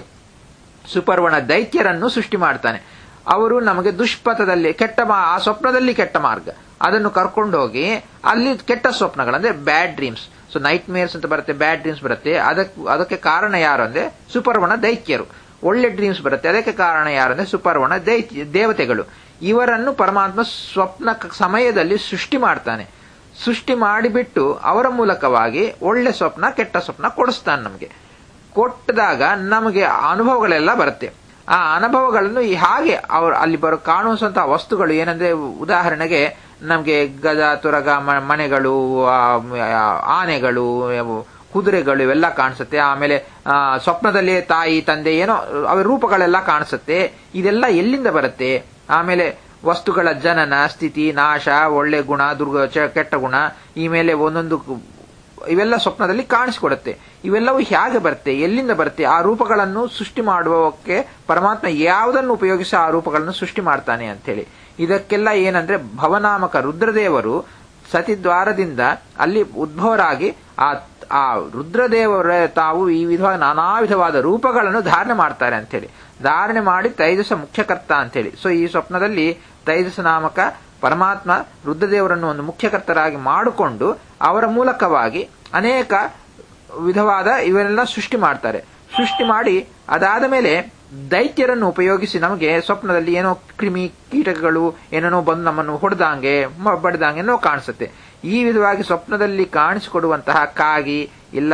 ಸುಪರ್ವಣ ದೈತ್ಯರನ್ನು ಸೃಷ್ಟಿ ಮಾಡ್ತಾನೆ ಅವರು ನಮಗೆ ದುಷ್ಪಥದಲ್ಲಿ ಕೆಟ್ಟ ಮಾ- ಆ ಸ್ವಪ್ನದಲ್ಲಿ ಕೆಟ್ಟ ಮಾರ್ಗ ಅದನ್ನು ಕರ್ಕೊಂಡು ಹೋಗಿ ಅಲ್ಲಿ ಕೆಟ್ಟ ಸ್ವಪ್ನಗಳು ಅಂದ್ರೆ bad dreams so nightmares ಅಂತ ಬರುತ್ತೆ ಬ್ಯಾಡ್ ಡ್ರೀಮ್ಸ್ ಬರುತ್ತೆ ಅದಕ್ಕೆ ಅದಕ್ಕೆ ಕಾರಣ ಯಾರು ಅಂದ್ರೆ ಸುಪರ್ವಣ ದೈತ್ಯರು ಒಳ್ಳೆ ಡ್ರೀಮ್ಸ್ ಬರುತ್ತೆ ಅದಕ್ಕೆ ಕಾರಣ ಯಾರು ಅಂದ್ರೆ ಸುಪರ್ವಣ ದೈತ್ಯ ದೇವತೆಗಳು ಇವರನ್ನು ಪರಮಾತ್ಮ ಸ್ವಪ್ನ ಕ- ಸಮಯದಲ್ಲಿ ಸೃಷ್ಟಿ ಮಾಡ್ತಾನೆ ಸೃಷ್ಟಿ ಮಾಡಿಬಿಟ್ಟು ಅವರ ಮೂಲಕವಾಗಿ ಒಳ್ಳೆ ಸ್ವಪ್ನ ಕೆಟ್ಟ ಸ್ವಪ್ನ ಕೊಡಿಸ್ತಾನೆ ನಮಗೆ ಕೊಟ್ಟದಾಗ ನಮಗೆ ಅನುಭವಗಳೆಲ್ಲ ಬರುತ್ತೆ ಆ ಅನುಭವಗಳನ್ನು ಈ ಹಾಗೆ ಅವ್ರು ಅಲ್ಲಿ ಬರೋ ಕಾಣಿಸುವಂತಹ ವಸ್ತುಗಳು ಏನಂದ್ರೆ ಉದಾಹರಣೆಗೆ ನಮಗೆ ಗಜ ತುರಗ ಮ- ಮನೆಗಳು ಆ, ಆ, ಆನೆಗಳು ಅವು ಕುದುರೆಗಳು ಇವೆಲ್ಲ ಕಾಣಿಸುತ್ತೆ ಆಮೇಲೆ ಆ, ಸ್ವಪ್ನದಲ್ಲಿ ತಾಯಿ ತಂದೆ ಏನೋ ಅವ ರೂಪಗಳೆಲ್ಲ ಕಾಣಿಸುತ್ತೆ ಇದೆಲ್ಲ ಎಲ್ಲಿಂದ ಬರುತ್ತೆ ಆಮೇಲೆ ವಸ್ತುಗಳ ಜನನ ಸ್ಥಿತಿ ನಾಶ ಒಳ್ಳೆ ಗುಣ ದುರ್ಗ ಚ- ಕೆಟ್ಟ ಗುಣ ಈ ಮೇಲೆ ಒಂದೊಂದು ಇವೆಲ್ಲ ಸ್ವಪ್ನದಲ್ಲಿ ಕಾಣಿಸಿಕೊಡುತ್ತೆ ಇವೆಲ್ಲವೂ ಹೇಗೆ ಬರುತ್ತೆ ಎಲ್ಲಿಂದ ಬರುತ್ತೆ ಆ ರೂಪಗಳನ್ನು ಸೃಷ್ಟಿ ಮಾಡುವಕ್ಕೆ ಪರಮಾತ್ಮ ಯಾವುದನ್ನು ಉಪಯೋಗಿಸಿ ಆ ರೂಪಗಳನ್ನು ಸೃಷ್ಟಿ ಮಾಡ್ತಾನೆ ಅಂತೇಳಿ ಇದಕ್ಕೆಲ್ಲ ಏನಂದ್ರೆ ಭವನಾಮಕ ರುದ್ರದೇವರು ಸತಿದ್ವಾರದಿಂದ ಅಲ್ಲಿ ಉದ್ಭವರಾಗಿ ಆ ಆ ರುದ್ರದೇವರ ತಾವು ಈ ವಿಧವಾದ ನಾನಾ ವಿಧವಾದ ರೂಪಗಳನ್ನು ಧಾರಣೆ ಮಾಡ್ತಾರೆ ಅಂತೇಳಿ ಧಾರಣೆ ಮಾಡಿ ತೈಜಸ ಮುಖ್ಯಕರ್ತ ಅಂತೇಳಿ ಸೊ ಈ ಸ್ವಪ್ನದಲ್ಲಿ ತೈಜಸ ನಾಮಕ ಪರಮಾತ್ಮ ರುದ್ರದೇವರನ್ನು ಒಂದು ಮುಖ್ಯಕರ್ತರಾಗಿ ಮಾಡಿಕೊಂಡು ಅವರ ಮೂಲಕವಾಗಿ ಅನೇಕ ವಿಧವಾದ ಇವನ್ನೆಲ್ಲ ಸೃಷ್ಟಿ ಮಾಡ್ತಾರೆ ಸೃಷ್ಟಿ ಮಾಡಿ ಅದಾದ ಮೇಲೆ ದೈತ್ಯರನ್ನು ಉಪಯೋಗಿಸಿ ನಮಗೆ ಸ್ವಪ್ನದಲ್ಲಿ ಏನೋ ಕ್ರಿಮಿ ಕೀಟಗಳು ಏನೇನೋ ಬಂದು ನಮ್ಮನ್ನು ಹೊಡೆದಂಗೆ ಬಡ್ದಂಗೆ ಏನೋ ಕಾಣಿಸುತ್ತೆ ಈ ವಿಧವಾಗಿ ಸ್ವಪ್ನದಲ್ಲಿ ಕಾಣಿಸಿಕೊಡುವಂತಹ ಕಾಗಿ ಇಲ್ಲ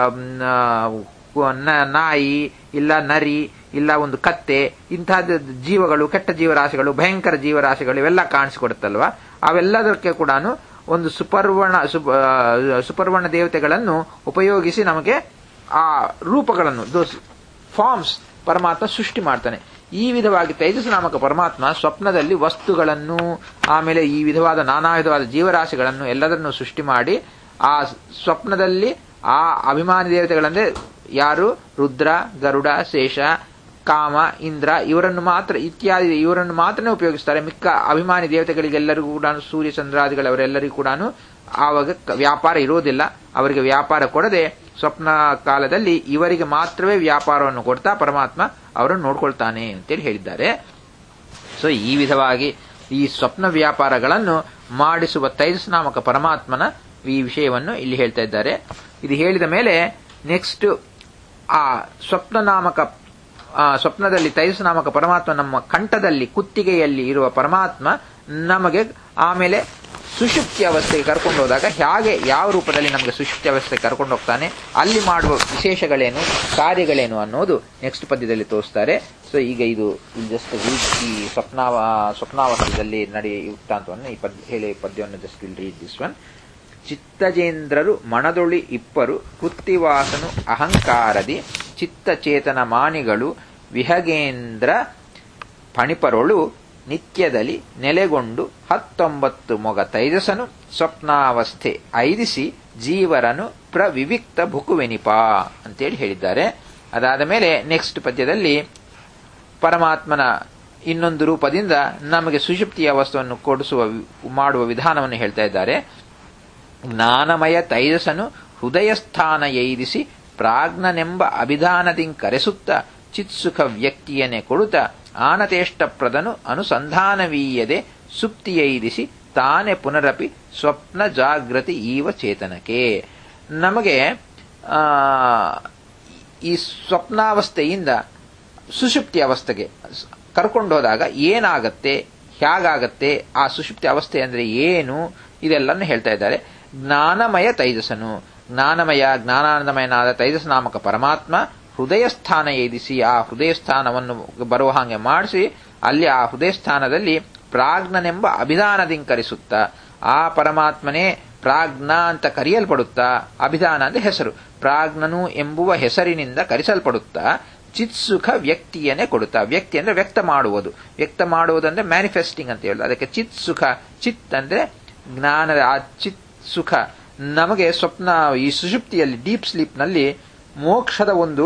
ಮ್, ನ- ನಾಯಿ ಇಲ್ಲ ನರಿ ಇಲ್ಲ ಒಂದು ಕತ್ತೆ ಇಂತಹ ಜೀವಗಳು ಕೆಟ್ಟ ಜೀವರಾಶಿಗಳು ಭಯಂಕರ ಜೀವರಾಶಿಗಳು ಇವೆಲ್ಲ ಕಾಣಿಸಿಕೊಡುತ್ತಲ್ವಾ ಅವೆಲ್ಲದಕ್ಕೆ ಕೂಡ ಒಂದು ಸುಪರ್ವಣ ಸುಪ- ಆ, ಸುಪರ್ವಣ ದೇವತೆಗಳನ್ನು ಉಪಯೋಗಿಸಿ ನಮಗೆ ಆ ರೂಪಗಳನ್ನು ದೋಸ್ ಫಾರ್ಮ್ಸ್ ಪರಮಾತ್ಮ ಸೃಷ್ಟಿ ಮಾಡ್ತಾನೆ ಈ ವಿಧವಾಗಿ ತೈಜಸ ನಾಮಕ ಪರಮಾತ್ಮ ಸ್ವಪ್ನದಲ್ಲಿ ವಸ್ತುಗಳನ್ನು ಆಮೇಲೆ ಈ ವಿಧವಾದ ನಾನಾ ವಿಧವಾದ ಜೀವರಾಶಿಗಳನ್ನು ಎಲ್ಲದನ್ನು ಸೃಷ್ಟಿ ಮಾಡಿ ಆ ಸ್ವಪ್ನದಲ್ಲಿ ಆ ಅಭಿಮಾನಿ ದೇವತೆಗಳಂದ್ರೆ ಯಾರು ರುದ್ರ ಗರುಡ ಶೇಷ ಕಾಮ ಇಂದ್ರ ಇವರನ್ನು ಮಾತ್ರ ಇತ್ಯಾದಿ ಇವರನ್ನು ಮಾತ್ರನೇ ಉಪಯೋಗಿಸ್ತಾರೆ ಮಿಕ್ಕ ಅಭಿಮಾನಿ ದೇವತೆಗಳಿಗೆಲ್ಲರಿಗೂ ಕೂಡ ಸೂರ್ಯ ಚಂದ್ರಾದಿಗಳವರೆಲ್ಲರಿಗೂ ಕೂಡ ಆವಾಗ ಕ- ವ್ಯಾಪಾರ ಇರೋದಿಲ್ಲ ಅವರಿಗೆ ವ್ಯಾಪಾರ ಕೊಡದೆ ಸ್ವಪ್ನ ಕಾಲದಲ್ಲಿ ಇವರಿಗೆ ಮಾತ್ರವೇ ವ್ಯಾಪಾರವನ್ನು ಕೊಡ್ತಾ ಪರಮಾತ್ಮ ಅವರನ್ನು ನೋಡ್ಕೊಳ್ತಾನೆ ಅಂತೇಳಿ ಹೇಳಿದ್ದಾರೆ ಸೊ ಈ ವಿಧವಾಗಿ ಈ ಸ್ವಪ್ನ ವ್ಯಾಪಾರಗಳನ್ನು ಮಾಡಿಸುವ ತೈಜಸ್ ನಾಮಕ ಪರಮಾತ್ಮನ ಈ ವಿಷಯವನ್ನು ಇಲ್ಲಿ ಹೇಳ್ತಾ ಇದ್ದಾರೆ ಇದು ಹೇಳಿದ ಮೇಲೆ ನೆಕ್ಸ್ಟ್ ಆ ಸ್ವಪ್ನ ನಾಮಕ ಆ ಸ್ವಪ್ನದಲ್ಲಿ ತೈಜಸ್ ನಾಮಕ ಪರಮಾತ್ಮ ನಮ್ಮ ಕಂಠದಲ್ಲಿ ಕುತ್ತಿಗೆಯಲ್ಲಿ ಇರುವ ಪರಮಾತ್ಮ ನಮಗೆ ಆಮೇಲೆ ಸುಷುಪ್ತಿ ಅವಸ್ಥೆಗೆ ಕರ್ಕೊಂಡು ಹೋದಾಗ ಹೇಗೆ ಯಾವ ರೂಪದಲ್ಲಿ ನಮಗೆ ಸುಷುಪ್ತಿ ಅವಸ್ಥೆಗೆ ಕರ್ಕೊಂಡು ಹೋಗ್ತಾನೆ ಅಲ್ಲಿ ಮಾಡುವ ವಿಶೇಷಗಳೇನು ಕಾರ್ಯಗಳೇನು ಅನ್ನೋದು ನೆಕ್ಸ್ಟ್ ಪದ್ಯದಲ್ಲಿ ತೋರಿಸ್ತಾರೆ ಸೊ ಈಗ ಇದು ಜಸ್ಟ್ ಈ ಸ್ವಪ್ನಾವ ಸ್ವಪ್ನಾವಸ್ಥೆಯಲ್ಲಿ ನಡೆಯುವ ವೃತ್ತಾಂತವನ್ನು ಈ ಪದ್ಯ ಹೇಳಿ ಪದ್ಯವನ್ನು just will read this one ಚಿತ್ತಜೇಂದ್ರರು ಮಣದೊಳಿ ಇಪ್ಪರು ಕೃತ್ತಿವಾಸನು ಅಹಂಕಾರದಿ ಚಿತ್ತಚೇತನ ಮಾನಿಗಳು ವಿಹಗೇಂದ್ರ ಫಣಿಪರೊಳು ನಿತ್ಯದಲ್ಲಿ ನೆಲೆಗೊಂಡು ಹತ್ತೊಂಬತ್ತು ಮೊಗ ತೈಜಸನು ಸ್ವಪ್ನಾವಸ್ಥೆ ಐದಿಸಿ ಜೀವರನು ಪ್ರವಿವಿಕ್ತ ಭುಕುವೆನಿಪ ಅಂತೇಳಿ ಹೇಳಿದ್ದಾರೆ ಅದಾದ ಮೇಲೆ ನೆಕ್ಸ್ಟ್ ಪದ್ಯದಲ್ಲಿ ಪರಮಾತ್ಮನ ಇನ್ನೊಂದು ರೂಪದಿಂದ ನಮಗೆ ಸುಷುಪ್ತಿಯ ವಸ್ತುವನ್ನು ಕೊಡಿಸುವ ಮಾಡುವ ವಿಧಾನವನ್ನು ಹೇಳ್ತಾ ಇದ್ದಾರೆ ಜ್ಞಾನಮಯ ತೈಜಸನು ಹೃದಯ ಸ್ಥಾನ ಎಯ್ದಿಸಿ ಪ್ರಾಜ್ಞನೆಂಬ ಅಭಿಧಾನದಿಂ ಕರೆಸುತ್ತ ಚಿತ್ಸುಖ ವ್ಯಕ್ತಿಯನ್ನೇ ಕೊಡುತ್ತ ಆನತೇಷ್ಟಪ್ರದನು ಅನುಸಂಧಾನವೀಯದೆ ಸುಪ್ತಿಯೈದಿಸಿ ತಾನೇ ಪುನರಪಿ ಸ್ವಪ್ನ ಜಾಗೃತಿ ಈವ ಚೇತನಕ್ಕೆ ನಮಗೆ ಆ, ಈ ಸ್ವಪ್ನಾವಸ್ಥೆಯಿಂದ ಸುಷುಪ್ತಿ ಅವಸ್ಥೆಗೆ ಕರ್ಕೊಂಡು ಹೋದಾಗ ಏನಾಗತ್ತೆ ಹೇಗಾಗತ್ತೆ ಆ ಸುಷುಪ್ತಿ ಅವಸ್ಥೆ ಅಂದ್ರೆ ಏನು ಇದೆಲ್ಲನ್ನು ಹೇಳ್ತಾ ಇದ್ದಾರೆ ಜ್ಞಾನಮಯ ತೈಜಸನು ಜ್ಞಾನಮಯ ಜ್ಞಾನಾನಂದಮಯನಾದ ತೈಜಸ ನಾಮಕ ಪರಮಾತ್ಮ ಹೃದಯ ಸ್ಥಾನ ಏದಿಸಿ ಆ ಹೃದಯ ಸ್ಥಾನವನ್ನು ಬರುವ ಹಾಗೆ ಮಾಡಿಸಿ ಅಲ್ಲಿ ಆ ಹೃದಯ ಸ್ಥಾನದಲ್ಲಿ ಪ್ರಾಜ್ಞನೆಂಬ ಅಭಿಧಾನದಿಂಕರಿಸುತ್ತ ಆ ಪರಮಾತ್ಮನೇ ಪ್ರಾಜ್ಞ ಅಂತ ಕರೆಯಲ್ಪಡುತ್ತಾ ಅಭಿಧಾನ ಅಂದ್ರೆ ಹೆಸರು ಪ್ರಾಜ್ಞನು ಎಂಬುವ ಹೆಸರಿನಿಂದ ಕರೆಸಲ್ಪಡುತ್ತಾ ಚಿತ್ಸುಖ ವ್ಯಕ್ತಿಯನ್ನೇ ಕೊಡುತ್ತಾ ವ್ಯಕ್ತಿ ಅಂದ್ರೆ ವ್ಯಕ್ತ ಮಾಡುವುದು ವ್ಯಕ್ತ ಮಾಡುವುದಂದ್ರೆ ಮ್ಯಾನಿಫೆಸ್ಟಿಂಗ್ ಅಂತ ಹೇಳುದು ಅದಕ್ಕೆ ಚಿತ್ ಸುಖ ಚಿತ್ ಅಂದ್ರೆ ಜ್ಞಾನದ ಆ ಚಿತ್ ಸುಖ ನಮಗೆ ಸ್ವಪ್ನ ಈ ಸುಷುಪ್ತಿಯಲ್ಲಿ ಡೀಪ್ ಸ್ಲೀಪ್ನಲ್ಲಿ ಮೋಕ್ಷದ ಒಂದು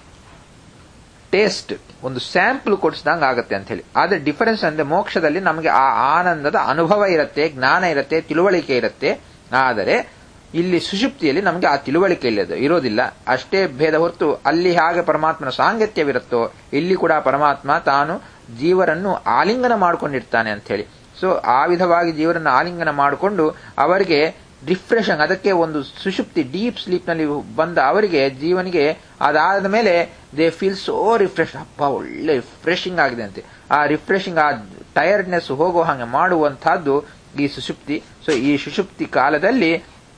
ಟೇಸ್ಟ್ ಒಂದು ಸ್ಯಾಂಪಲ್ ಕೊಡಿಸಿದಂಗೆ ಆಗುತ್ತೆ ಅಂತ ಹೇಳಿ ಆದ್ರೆ ಡಿಫರೆನ್ಸ್ ಅಂದ್ರೆ ಮೋಕ್ಷದಲ್ಲಿ ನಮಗೆ ಆ ಆನಂದದ ಅನುಭವ ಇರುತ್ತೆ ಜ್ಞಾನ ಇರುತ್ತೆ ತಿಳುವಳಿಕೆ ಇರುತ್ತೆ ಆದರೆ ಇಲ್ಲಿ ಸುಷುಪ್ತಿಯಲ್ಲಿ ನಮಗೆ ಆ ತಿಳುವಳಿಕೆ ಇಲ್ಲದ ಇರೋದಿಲ್ಲ ಅಷ್ಟೇ ಭೇದ ಹೊರತು ಅಲ್ಲಿ ಹಾಗೆ ಪರಮಾತ್ಮನ ಸಾಂಗತ್ಯವಿರುತ್ತೋ ಇಲ್ಲಿ ಕೂಡ ಪರಮಾತ್ಮ ತಾನು ಜೀವರನ್ನು ಆಲಿಂಗನ ಮಾಡಿಕೊಂಡಿರ್ತಾನೆ ಅಂತ ಹೇಳಿ ಸೊ ಆ ವಿಧವಾಗಿ ಜೀವರನ್ನು ಆಲಿಂಗನ ಮಾಡಿಕೊಂಡು ಅವರಿಗೆ ರಿಫ್ರೆಶಿಂಗ್ ಅದಕ್ಕೆ ಒಂದು ಸುಷುಪ್ತಿ ಡೀಪ್ ಸ್ಲೀಪ್ ನಲ್ಲಿ ಬಂದ ಅವರಿಗೆ ಜೀವನಿಗೆ ಅದಾದ ಮೇಲೆ ದೇ ಫೀಲ್ ಸೋ ರಿಫ್ರೆಶ್ ಅಪ್ಪ ಒಳ್ಳೆ ರಿಫ್ರೆಶಿಂಗ್ ಆಗಿದೆ ಅಂತೆ ಆ ರಿಫ್ರೆಶಿಂಗ್ ಆ ಟಯರ್ಡ್ನೆಸ್ ಹೋಗೋ ಹಾಗೆ ಮಾಡುವಂತಹದ್ದು ಈ ಸುಷುಪ್ತಿ ಸೊ ಈ ಸುಷುಪ್ತಿ ಕಾಲದಲ್ಲಿ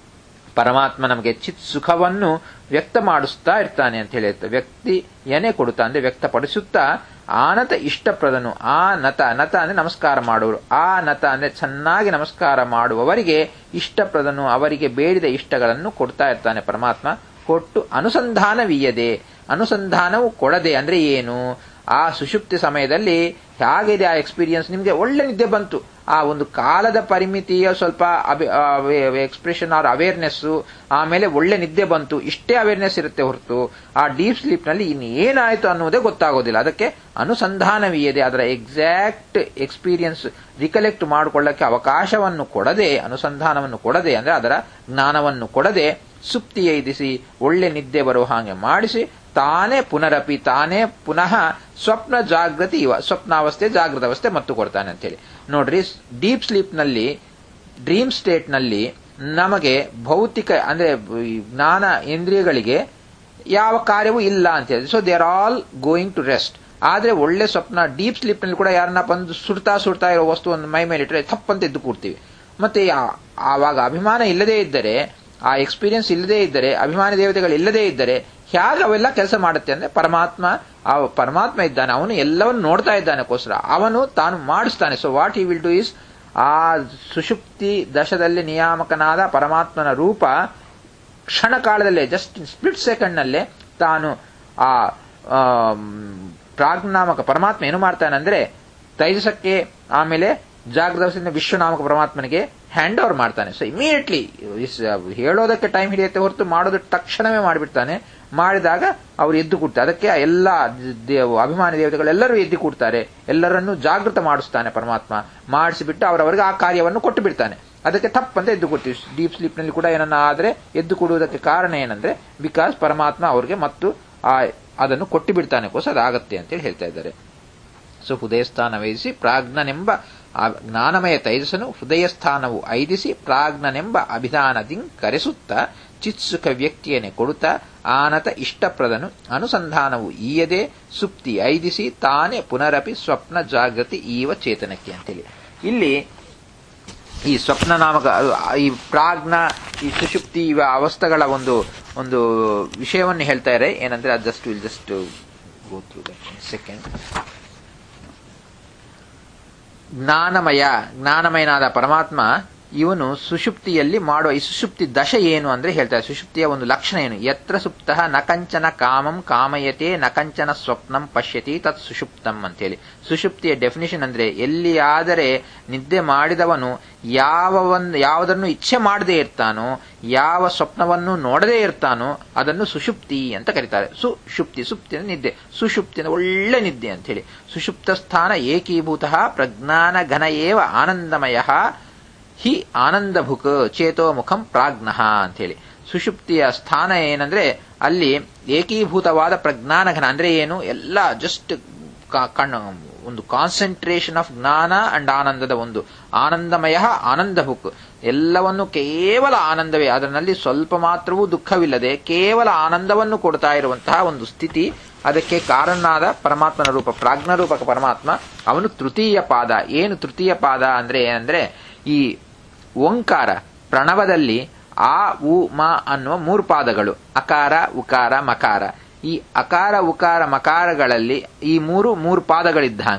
ಪರಮಾತ್ಮ ನಮಗೆ ಚಿತ್ ಸುಖವನ್ನು ವ್ಯಕ್ತ ಮಾಡಿಸ್ತಾ ಇರ್ತಾನೆ ಅಂತ ಹೇಳಿ ವ್ಯಕ್ತಿಯನ್ನೇ ಕೊಡುತ್ತಾ ಅಂದ್ರೆ ವ್ಯಕ್ತಪಡಿಸುತ್ತಾ ಆನತ ಇಷ್ಟಪ್ರದನು ಆ ನತ ನತ ಅಂದ್ರೆ ನಮಸ್ಕಾರ ಮಾಡುವರು ಆ ನತ ಅಂದ್ರೆ ಚೆನ್ನಾಗಿ ನಮಸ್ಕಾರ ಮಾಡುವವರಿಗೆ ಇಷ್ಟಪ್ರದನು ಅವರಿಗೆ ಬೇಡಿದ ಇಷ್ಟಗಳನ್ನು ಕೊಡ್ತಾ ಇರ್ತಾನೆ ಪರಮಾತ್ಮ ಕೊಟ್ಟು ಅನುಸಂಧಾನವೀಯದೆ ಅನುಸಂಧಾನವು ಕೊಡದೆ ಅಂದ್ರೆ ಏನು ಆ ಸುಷುಪ್ತಿ ಸಮಯದಲ್ಲಿ ಹೇಗಿದೆ ಆ ಎಕ್ಸ್ಪೀರಿಯನ್ಸ್ ನಿಮಗೆ ಒಳ್ಳೆ ನಿದ್ದೆ ಬಂತು ಆ ಒಂದು ಕಾಲದ ಪರಿಮಿತಿಯ ಸ್ವಲ್ಪ ಎಕ್ಸ್ಪ್ರೆಷನ್ ಆರ್ ಅವೇರ್ನೆಸ್ ಆಮೇಲೆ ಒಳ್ಳೆ ನಿದ್ದೆ ಬಂತು ಇಷ್ಟೇ ಅವೇರ್ನೆಸ್ ಇರುತ್ತೆ ಹೊರತು ಆ ಡೀಪ್ ಸ್ಲೀಪ್ ನಲ್ಲಿ ಇನ್ನೇನಾಯ್ತು ಅನ್ನುವುದೇ ಗೊತ್ತಾಗೋದಿಲ್ಲ ಅದಕ್ಕೆ ಅನುಸಂಧಾನವೀಯದೆ ಅದರ ಎಕ್ಸಾಕ್ಟ್ ಎಕ್ಸ್ಪೀರಿಯನ್ಸ್ ರಿಕಲೆಕ್ಟ್ ಮಾಡಿಕೊಳ್ಳಕ್ಕೆ ಅವಕಾಶವನ್ನು ಕೊಡದೆ ಅನುಸಂಧಾನವನ್ನು ಕೊಡದೆ ಅಂದ್ರೆ ಅದರ ಜ್ಞಾನವನ್ನು ಕೊಡದೆ ಸುಪ್ತಿ ಎಯ್ದಿಸಿ ಒಳ್ಳೆ ನಿದ್ದೆ ಬರುವ ಹಾಗೆ ಮಾಡಿಸಿ ತಾನೇ ಪುನರಪಿ ತಾನೇ ಪುನಃ ಸ್ವಪ್ನ ಜಾಗೃತಿ ಇವ ಸ್ವಪ್ನಾವಸ್ಥೆ ಜಾಗೃತ ಅವಸ್ಥೆ ಮತ್ತು ಕೊಡ್ತಾನೆ ಅಂತ ಹೇಳಿ ನೋಡ್ರಿ ಡೀಪ್ ಸ್ಲೀಪ್ ನಲ್ಲಿ ಡ್ರೀಮ್ ಸ್ಟೇಟ್ ನಲ್ಲಿ ನಮಗೆ ಭೌತಿಕ ಅಂದ್ರೆ ಜ್ಞಾನ ಇಂದ್ರಿಯಗಳಿಗೆ ಯಾವ ಕಾರ್ಯವೂ ಇಲ್ಲ ಅಂತ ಹೇಳಿ so they are all going to rest ಆದ್ರೆ ಒಳ್ಳೆ ಸ್ವಪ್ನ ಡೀಪ್ ಸ್ಲೀಪ್ ನಲ್ಲಿ ಕೂಡ ಯಾರನ್ನ ಬಂದು ಸುಡ್ತಾ ಸುಡ್ತಾ ಇರೋ ವಸ್ತು ಒಂದು ಮೈ ಮೇಲೆ ಇಟ್ಟರೆ ತಪ್ಪಂತ ಎದ್ದು ಕೂಡ್ತೀವಿ ಮತ್ತೆ ಆವಾಗ ಅಭಿಮಾನ ಇಲ್ಲದೇ ಇದ್ದರೆ ಆ ಎಕ್ಸ್ಪೀರಿಯನ್ಸ್ ಇಲ್ಲದೇ ಇದ್ದರೆ ಅಭಿಮಾನಿ ದೇವತೆಗಳು ಇಲ್ಲದೇ ಇದ್ದರೆ ಹೇಗೆ ಅವೆಲ್ಲ ಕೆಲಸ ಮಾಡುತ್ತೆ ಅಂದ್ರೆ ಪರಮಾತ್ಮ ಆ ಪರಮಾತ್ಮ ಇದ್ದಾನೆ ಅವನು ಎಲ್ಲವನ್ನು ನೋಡ್ತಾ ಇದ್ದಾನೆಕೋಸ್ಕರ ಅವನು ತಾನು ಮಾಡಿಸ್ತಾನೆ so what he will do is ಆ ಸುಷುಪ್ತಿ ದಶದಲ್ಲಿ ನಿಯಾಮಕನಾದ ಪರಮಾತ್ಮನ ರೂಪ ಕ್ಷಣ ಕಾಲದಲ್ಲೇ ಜಸ್ಟ್ ಸ್ಪ್ಲಿಟ್ ಸೆಕೆಂಡ್ ನಲ್ಲೇ ತಾನು ಆ ಪ್ರಾಜ್ಞಾಮಕ ಪರಮಾತ್ಮ ಏನು ಮಾಡ್ತಾನೆ ಅಂದ್ರೆ ತೈಜಸಕ್ಕೆ ಆಮೇಲೆ ಜಾಗೃತ ವಿಶ್ವನಾಮಕ ಪರಮಾತ್ಮನಿಗೆ ಹ್ಯಾಂಡ್ ಓವರ್ ಮಾಡ್ತಾನೆ ಸೊ ಇಮಿಡಿಯೇಟ್ಲಿ ಹೇಳೋದಕ್ಕೆ ಟೈಮ್ ಹಿಡಿಯುತ್ತೆ ಹೊರತು ಮಾಡೋದು ತಕ್ಷಣವೇ ಮಾಡಿಬಿಡ್ತಾನೆ ಮಾಡಿದಾಗ ಅವರು ಎದ್ದು ಕೂಡ್ತಾರೆ ಅದಕ್ಕೆ ಎಲ್ಲ ಅಭಿಮಾನಿ ದೇವತೆಗಳೆಲ್ಲರೂ ಎದ್ದು ಕೂಡ್ತಾರೆ ಎಲ್ಲರನ್ನೂ ಜಾಗೃತ ಮಾಡಿಸ್ತಾನೆ ಪರಮಾತ್ಮ ಮಾಡಿಸಿಬಿಟ್ಟು ಅವರವರಿಗೆ ಆ ಕಾರ್ಯವನ್ನು ಕೊಟ್ಟು ಬಿಡ್ತಾನೆ ಅದಕ್ಕೆ ತಪ್ಪಂತ ಎದ್ದು ಕೊಡ್ತೀವಿ ಡೀಪ್ ಸ್ಲೀಪ್ ನಲ್ಲಿ ಕೂಡ ಏನನ್ನ ಆದ್ರೆ ಎದ್ದು ಕೊಡುವುದಕ್ಕೆ ಕಾರಣ ಏನಂದ್ರೆ ಬಿಕಾಸ್ ಪರಮಾತ್ಮ ಅವರಿಗೆ ಮತ್ತು ಆ ಅದನ್ನು ಕೊಟ್ಟು ಬಿಡ್ತಾನೆ ಕೋಸ ಅದಾಗತ್ತೆ ಅಂತೇಳಿ ಹೇಳ್ತಾ ಇದ್ದಾರೆ ಸೊ ಹೃದಯ ಸ್ಥಾನ ವಹಿಸಿ ಪ್ರಾಜ್ಞನೆಂಬ ಜ್ಞಾನಮಯ ತೈಜಸನು ಹೃದಯ ಸ್ಥಾನವು ಐದಿಸಿ ಪ್ರಾಜ್ಞನೆಂಬ ಅಭಿಧಾನದಿಂ ಕರೆಸುತ್ತಾ ಚಿತ್ಸುಖ ವ್ಯಕ್ತಿಯನ್ನೇ ಕೊಡುತ್ತಾ ಆನತ ಇಷ್ಟಪ್ರದನು ಅನುಸಂಧಾನವು ಈಯದೆ ಸುಪ್ತಿ ಐದಿಸಿ ತಾನೇ ಪುನರಪಿ ಸ್ವಪ್ನ ಜಾಗೃತಿ ಈವ ಚೇತನಕ್ಕೆ ಅಂತೇಳಿ ಇಲ್ಲಿ ಈ ಸ್ವಪ್ನ ನಾಮಕ ಈ ಪ್ರಾಜ್ಞ ಈ ಸುಷುಪ್ತಿ ಇವ ಅವಸ್ಥೆಗಳ ಒಂದು ಒಂದು ವಿಷಯವನ್ನು ಹೇಳ್ತಾ ಇದ್ದಾರೆ ಏನಂದ್ರೆ ಅದು just will just go through second ಜ್ಞಾನಮಯ ಜ್ಞಾನಮಯನಾದ ಪರಮಾತ್ಮ ಇವನು ಸುಷುಪ್ತಿಯಲ್ಲಿ ಮಾಡುವ ಈ ಸುಷುಪ್ತಿ ದಶ ಏನು ಅಂದ್ರೆ ಹೇಳ್ತಾರೆ ಸುಷುಪ್ತಿಯ ಒಂದು ಲಕ್ಷಣ ಏನು ಯತ್ರ ಸುಪ್ತ ನ ಕಂಚನ ಕಾಮಂ ಕಾಮಯತೆ ನ ಕಂಚನ ಸ್ವಪ್ನಂ ಪಶ್ಯತಿ ತತ್ ಸುಷುಪ್ತಂ ಅಂತೇಳಿ ಸುಷುಪ್ತಿಯ ಡೆಫಿನೇಷನ್ ಅಂದ್ರೆ ಎಲ್ಲಿಯಾದರೆ ನಿದ್ದೆ ಮಾಡಿದವನು ಯಾವ ಒಂದು ಯಾವುದನ್ನು ಇಚ್ಛೆ ಮಾಡದೇ ಇರ್ತಾನೋ ಯಾವ ಸ್ವಪ್ನವನ್ನು ನೋಡದೇ ಇರ್ತಾನೋ ಅದನ್ನು ಸುಷುಪ್ತಿ ಅಂತ ಕರೀತಾರೆ ಸುಷುಪ್ತಿ ಸುಪ್ತಿ ಅಂದ್ರೆ ನಿದ್ದೆ ಸುಷುಪ್ತಿ ಅಂದ್ರೆ ಒಳ್ಳೆ ನಿದ್ದೆ ಅಂತ ಹೇಳಿ ಸುಷುಪ್ತ ಸ್ಥಾನ ಏಕೀಭೂತ ಪ್ರಜ್ಞಾನ ಘನ ಏವ ಆನಂದಮಯ ಹಿ ಆನಂದಭುಕ್ ಚೇತೋ ಮುಖಂ ಪ್ರಾಜ್ಞ ಅಂತೇಳಿ ಸುಷುಪ್ತಿಯ ಸ್ಥಾನ ಏನಂದ್ರೆ ಅಲ್ಲಿ ಏಕೀಭೂತವಾದ ಪ್ರಜ್ಞಾನ ಘನ ಅಂದ್ರೆ ಏನು ಎಲ್ಲ ಜಸ್ಟ್ ಕಣ್ಣು ಒಂದು ಕಾನ್ಸಂಟ್ರೇಷನ್ ಆಫ್ ಜ್ಞಾನ ಅಂಡ್ ಆನಂದದ ಒಂದು ಆನಂದಮಯ ಆನಂದ ಬುಕ್ ಎಲ್ಲವನ್ನು ಕೇವಲ ಆನಂದವೇ ಅದರಲ್ಲಿ ಸ್ವಲ್ಪ ಮಾತ್ರವೂ ದುಃಖವಿಲ್ಲದೆ ಕೇವಲ ಆನಂದವನ್ನು ಕೊಡ್ತಾ ಇರುವಂತಹ ಒಂದು ಸ್ಥಿತಿ ಅದಕ್ಕೆ ಕಾರಣನಾದ ಪರಮಾತ್ಮನ ರೂಪ ಪ್ರಾಜ್ಞರೂಪಕ ಪರಮಾತ್ಮ ಅವನು ತೃತೀಯ ಪಾದ ಏನು ತೃತೀಯ ಪಾದ ಅಂದ್ರೆ ಏನಂದ್ರೆ ಈ ಓಂಕಾರ ಪ್ರಣವದಲ್ಲಿ ಆ ಉ ಮ ಅನ್ನುವ ಮೂರು ಪಾದಗಳು ಅಕಾರ ಉಕಾರ ಮಕಾರ ಈ ಅಕಾರ ಉಕಾರ ಮಕಾರಗಳಲ್ಲಿ ಈ ಮೂರು ಮೂರು ಪಾದಗಳಿದ್ದ ಹಾಗೆ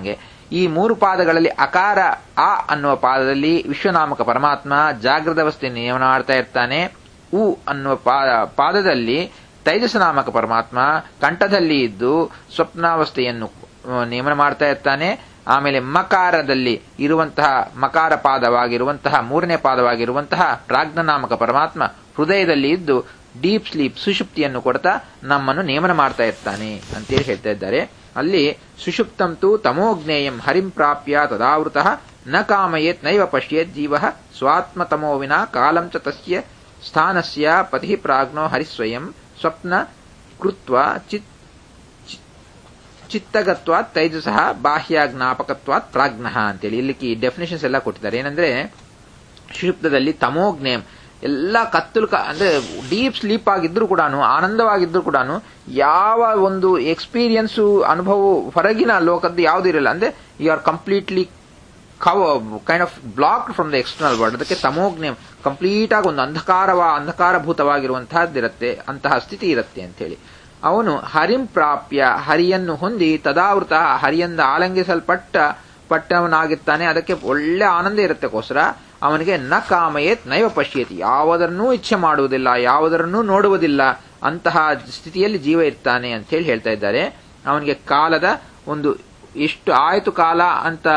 ಈ ಮೂರು ಪಾದಗಳಲ್ಲಿ ಅಕಾರ ಆ ಅನ್ನುವ ಪಾದದಲ್ಲಿ ವಿಶ್ವನಾಮಕ ಪರಮಾತ್ಮ ಜಾಗೃತ ಅವಸ್ಥೆಯನ್ನು ನಿಯಮನ ಮಾಡ್ತಾ ಇರ್ತಾನೆ ಉ ಅನ್ನುವ ಪಾದದಲ್ಲಿ ತೈಜಸ ನಾಮಕ ಪರಮಾತ್ಮ ಕಂಠದಲ್ಲಿ ಇದ್ದು ಸ್ವಪ್ನಾವಸ್ಥೆಯನ್ನು ನಿಯಮನ ಮಾಡ್ತಾ ಇರ್ತಾನೆ ಆಮೇಲೆ ಮಕಾರದಲ್ಲಿ ಇರುವಂತಹ ಮಕಾರ ಪಾದವಾಗಿರುವಂತಹ ಮೂರನೇ ಪಾದವಾಗಿರುವಂತಹ ಪ್ರಾಜ್ಞನಾಮಕ ಪರಮಾತ್ಮ ಹೃದಯದಲ್ಲಿ ಇದ್ದು ಡೀಪ್ ಸ್ಲೀಪ್ ಸುಷುಪ್ತಿಯನ್ನು ಕೊಡ್ತಾ ನಮ್ಮನ್ನು ನೇಮನ ಮಾಡ್ತಾ ಇರ್ತಾನೆ ಅಂತೇಳಿ ಹೇಳ್ತಾ ಇದ್ದಾರೆ ಅಲ್ಲಿ ಸುಷುಪ್ತಂತು ತಮೋಜ್ಞೇಯಂ ಹರಿಂ ಪ್ರಾಪ್ಯ ತದಾವೃತ ನ ಕಾಮಯೇತ್ ನೈವ ಪಶ್ಯೇತ್ ಜೀವ ಸ್ವಾತ್ಮತಮೋ ವಿನಾ ಕಾಲಂ ಚ ತಸ್ಯ ಸ್ಥಾನಸ್ಯ ಪತಿ ಪ್ರಾಜ್ಞೋ ಹರಿಸ್ವಯಂ ಸ್ವಪ್ನ ಕೃತ್ವ ಚಿತ್ ಚಿತ್ತಗತ್ವಾತ್ ತೈಜಸಃ ಬಾಹ್ಯ ಜ್ಞಾಪಕತ್ವಾತ್ ಪ್ರಾಜ್ಞ ಅಂತೇಳಿ ಇಲ್ಲಿ ಡೆಫಿನೇಷನ್ಸ್ ಎಲ್ಲ ಕೊಟ್ಟಿದ್ದಾರೆ ಏನಂದ್ರೆ ಸುಷುಪ್ತದಲ್ಲಿ ತಮೋಜ್ಞೇಯಂ ಎಲ್ಲ ಕತ್ತಲು ಅಂದ್ರೆ ಡೀಪ್ ಸ್ಲೀಪ್ ಆಗಿದ್ರು ಕೂಡ ಆನಂದವಾಗಿದ್ರು ಕೂಡ ಯಾವ ಒಂದು ಎಕ್ಸ್ಪೀರಿಯನ್ಸು ಅನುಭವ ಹೊರಗಿನ ಲೋಕದ್ದು ಯಾವುದು ಇರಲ್ಲ ಅಂದ್ರೆ you are completely cover kind of block from the external world ಅದಕ್ಕೆ ತಮೋಜ್ಞೆ ಕಂಪ್ಲೀಟ್ ಆಗಿ ಒಂದು ಅಂಧಕಾರವ ಅಂಧಕಾರಭೂತವಾಗಿರುವಂತಹದ್ದಿರತ್ತೆ ಅಂತಹ ಸ್ಥಿತಿ ಇರುತ್ತೆ ಅಂತ ಹೇಳಿ ಅವನು ಹರಿಂ ಪ್ರಾಪ್ಯ ಹರಿಯನ್ನು ಹೊಂದಿ ತದಾವೃತ ಹರಿಯಿಂದ ಆಲಂಗಿಸಲ್ಪಟ್ಟ ಪಟ್ಟವನಾಗಿರ್ತಾನೆ ಅದಕ್ಕೆ ಒಳ್ಳೆ ಆನಂದ ಇರತ್ತೆಗೋಸ್ಕರ ಅವನಿಗೆ ನ ಕಾಮಯೇತ್ ನೈವ ಪಶ್ಯತಿ ಯಾವುದರನ್ನೂ ಇಚ್ಛೆ ಮಾಡುವುದಿಲ್ಲ ಯಾವುದರನ್ನೂ ನೋಡುವುದಿಲ್ಲ ಅಂತಹ ಸ್ಥಿತಿಯಲ್ಲಿ ಜೀವ ಇರ್ತಾನೆ ಅಂತ ಹೇಳಿ ಹೇಳ್ತಾ ಇದ್ದಾರೆ ಅವನಿಗೆ ಕಾಲದ ಒಂದು ಎಷ್ಟು ಆಯ್ತು ಕಾಲ ಅಂತ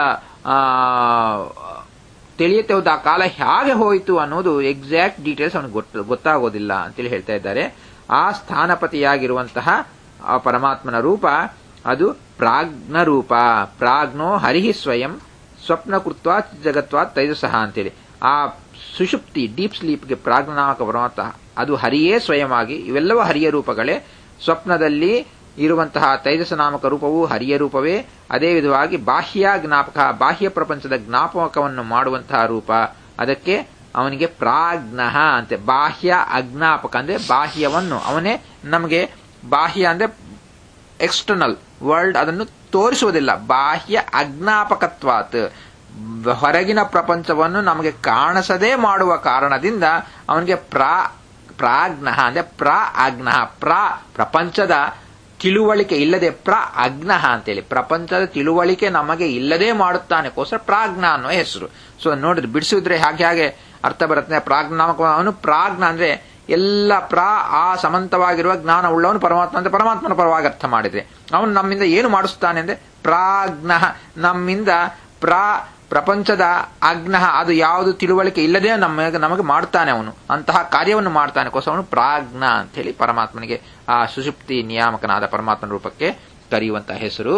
ತಿಳಿಯುತ್ತೆ ಹೋದ ಆ ಕಾಲ ಹೇಗೆ ಹೋಯಿತು ಅನ್ನೋದು ಎಕ್ಸಾಕ್ಟ್ ಡೀಟೇಲ್ಸ್ ಅವನಿಗೆ ಗೊತ್ತ ಗೊತ್ತಾಗೋದಿಲ್ಲ ಅಂತೇಳಿ ಹೇಳ್ತಾ ಇದ್ದಾರೆ ಆ ಸ್ಥಾನಪತಿಯಾಗಿರುವಂತಹ ಆ ಪರಮಾತ್ಮನ ರೂಪ ಅದು ಪ್ರಾಜ್ಞ ರೂಪ ಪ್ರಾಜ್ಞೋ ಹರಿಹಿ ಸ್ವಯಂ ಸ್ವಪ್ನ ಕೃತ್ವ ಜಗತ್ವ ತೈಜಸಃ ಅಂತೇಳಿ ಆ ಸುಷುಪ್ತಿ ಡೀಪ್ ಸ್ಲೀಪ್ಗೆ ಪ್ರಾಜ್ಞನಾಮಕ ಪರಮಾತ್ಮ ಅದು ಹರಿಯೇ ಸ್ವಯವಾಗಿ ಇವೆಲ್ಲವೂ ಹರಿಯ ರೂಪಗಳೇ ಸ್ವಪ್ನದಲ್ಲಿ ಇರುವಂತಹ ತೈಜಸ ನಾಮಕ ರೂಪವು ಹರಿಯ ರೂಪವೇ ಅದೇ ವಿಧವಾಗಿ ಬಾಹ್ಯ ಜ್ಞಾಪಕ ಬಾಹ್ಯ ಪ್ರಪಂಚದ ಜ್ಞಾಪಕವನ್ನು ಮಾಡುವಂತಹ ರೂಪ ಅದಕ್ಕೆ ಅವನಿಗೆ ಪ್ರಾಜ್ಞ ಅಂತೆ ಬಾಹ್ಯ ಅಜ್ಞಾಪಕ ಅಂದ್ರೆ ಬಾಹ್ಯವನ್ನು ಅವನೇ ನಮಗೆ ಬಾಹ್ಯ ಅಂದ್ರೆ ಎಕ್ಸ್ಟರ್ನಲ್ ವರ್ಲ್ಡ್ ಅದನ್ನು ತೋರಿಸುವುದಿಲ್ಲ ಬಾಹ್ಯ ಅಜ್ಞಾಪಕತ್ವಾತ್ ಹೊರಗಿನ ಪ್ರಪಂಚವನ್ನು ನಮಗೆ ಕಾಣಿಸದೇ ಮಾಡುವ ಕಾರಣದಿಂದ ಅವನಿಗೆ ಪ್ರಾ ಪ್ರಾಜ್ಞ ಅಂದ್ರೆ ಪ್ರ ಅಗ್ನ ಪ್ರ ಪ್ರಪಂಚದ ತಿಳುವಳಿಕೆ ಇಲ್ಲದೆ ಪ್ರ ಅಗ್ನ ಅಂತೇಳಿ ಪ್ರಪಂಚದ ತಿಳುವಳಿಕೆ ನಮಗೆ ಇಲ್ಲದೆ ಮಾಡುತ್ತಾನೆ ಕೋಸ್ಕರ ಪ್ರಾಜ್ಞ ಅನ್ನೋ ಹೆಸರು ಸೊ ನೋಡಿದ್ರೆ ಬಿಡಿಸಿದ್ರೆ ಹಾಗೆ ಹಾಗೆ ಅರ್ಥ ಬರುತ್ತೆ ಪ್ರಾಜ್ಞಾಮಕ ಅವನು ಪ್ರಾಜ್ಞ ಅಂದ್ರೆ ಎಲ್ಲ ಪ್ರ ಆ ಸಮಂತವಾಗಿರುವ ಜ್ಞಾನ ಉಳ್ಳವನು ಪರಮಾತ್ಮ ಅಂತ ಪರಮಾತ್ಮನ ಪರವಾಗಿ ಅರ್ಥ ಮಾಡಿದ್ರೆ ಅವನು ನಮ್ಮಿಂದ ಏನು ಮಾಡಿಸ್ತಾನೆ ಅಂದ್ರೆ ಪ್ರಾಜ್ಞ ನಮ್ಮಿಂದ ಪ್ರಾ ಪ್ರಪಂಚದ ಅಗ್ನ ಅದು ಯಾವುದು ತಿಳುವಳಿಕೆ ಇಲ್ಲದೆ ನಮಗೆ ನಮಗೆ ಮಾಡ್ತಾನೆ ಅವನು ಅಂತಹ ಕಾರ್ಯವನ್ನು ಮಾಡ್ತಾನೆ ಕೋಸ ಅವನು ಪ್ರಾಜ್ಞ ಅಂತ ಹೇಳಿ ಪರಮಾತ್ಮನಿಗೆ ಆ ಸುಷುಪ್ತಿ ನಿಯಾಮಕನಾದ ಪರಮಾತ್ಮನ ರೂಪಕ್ಕೆ ಕರೆಯುವಂತಹ ಹೆಸರು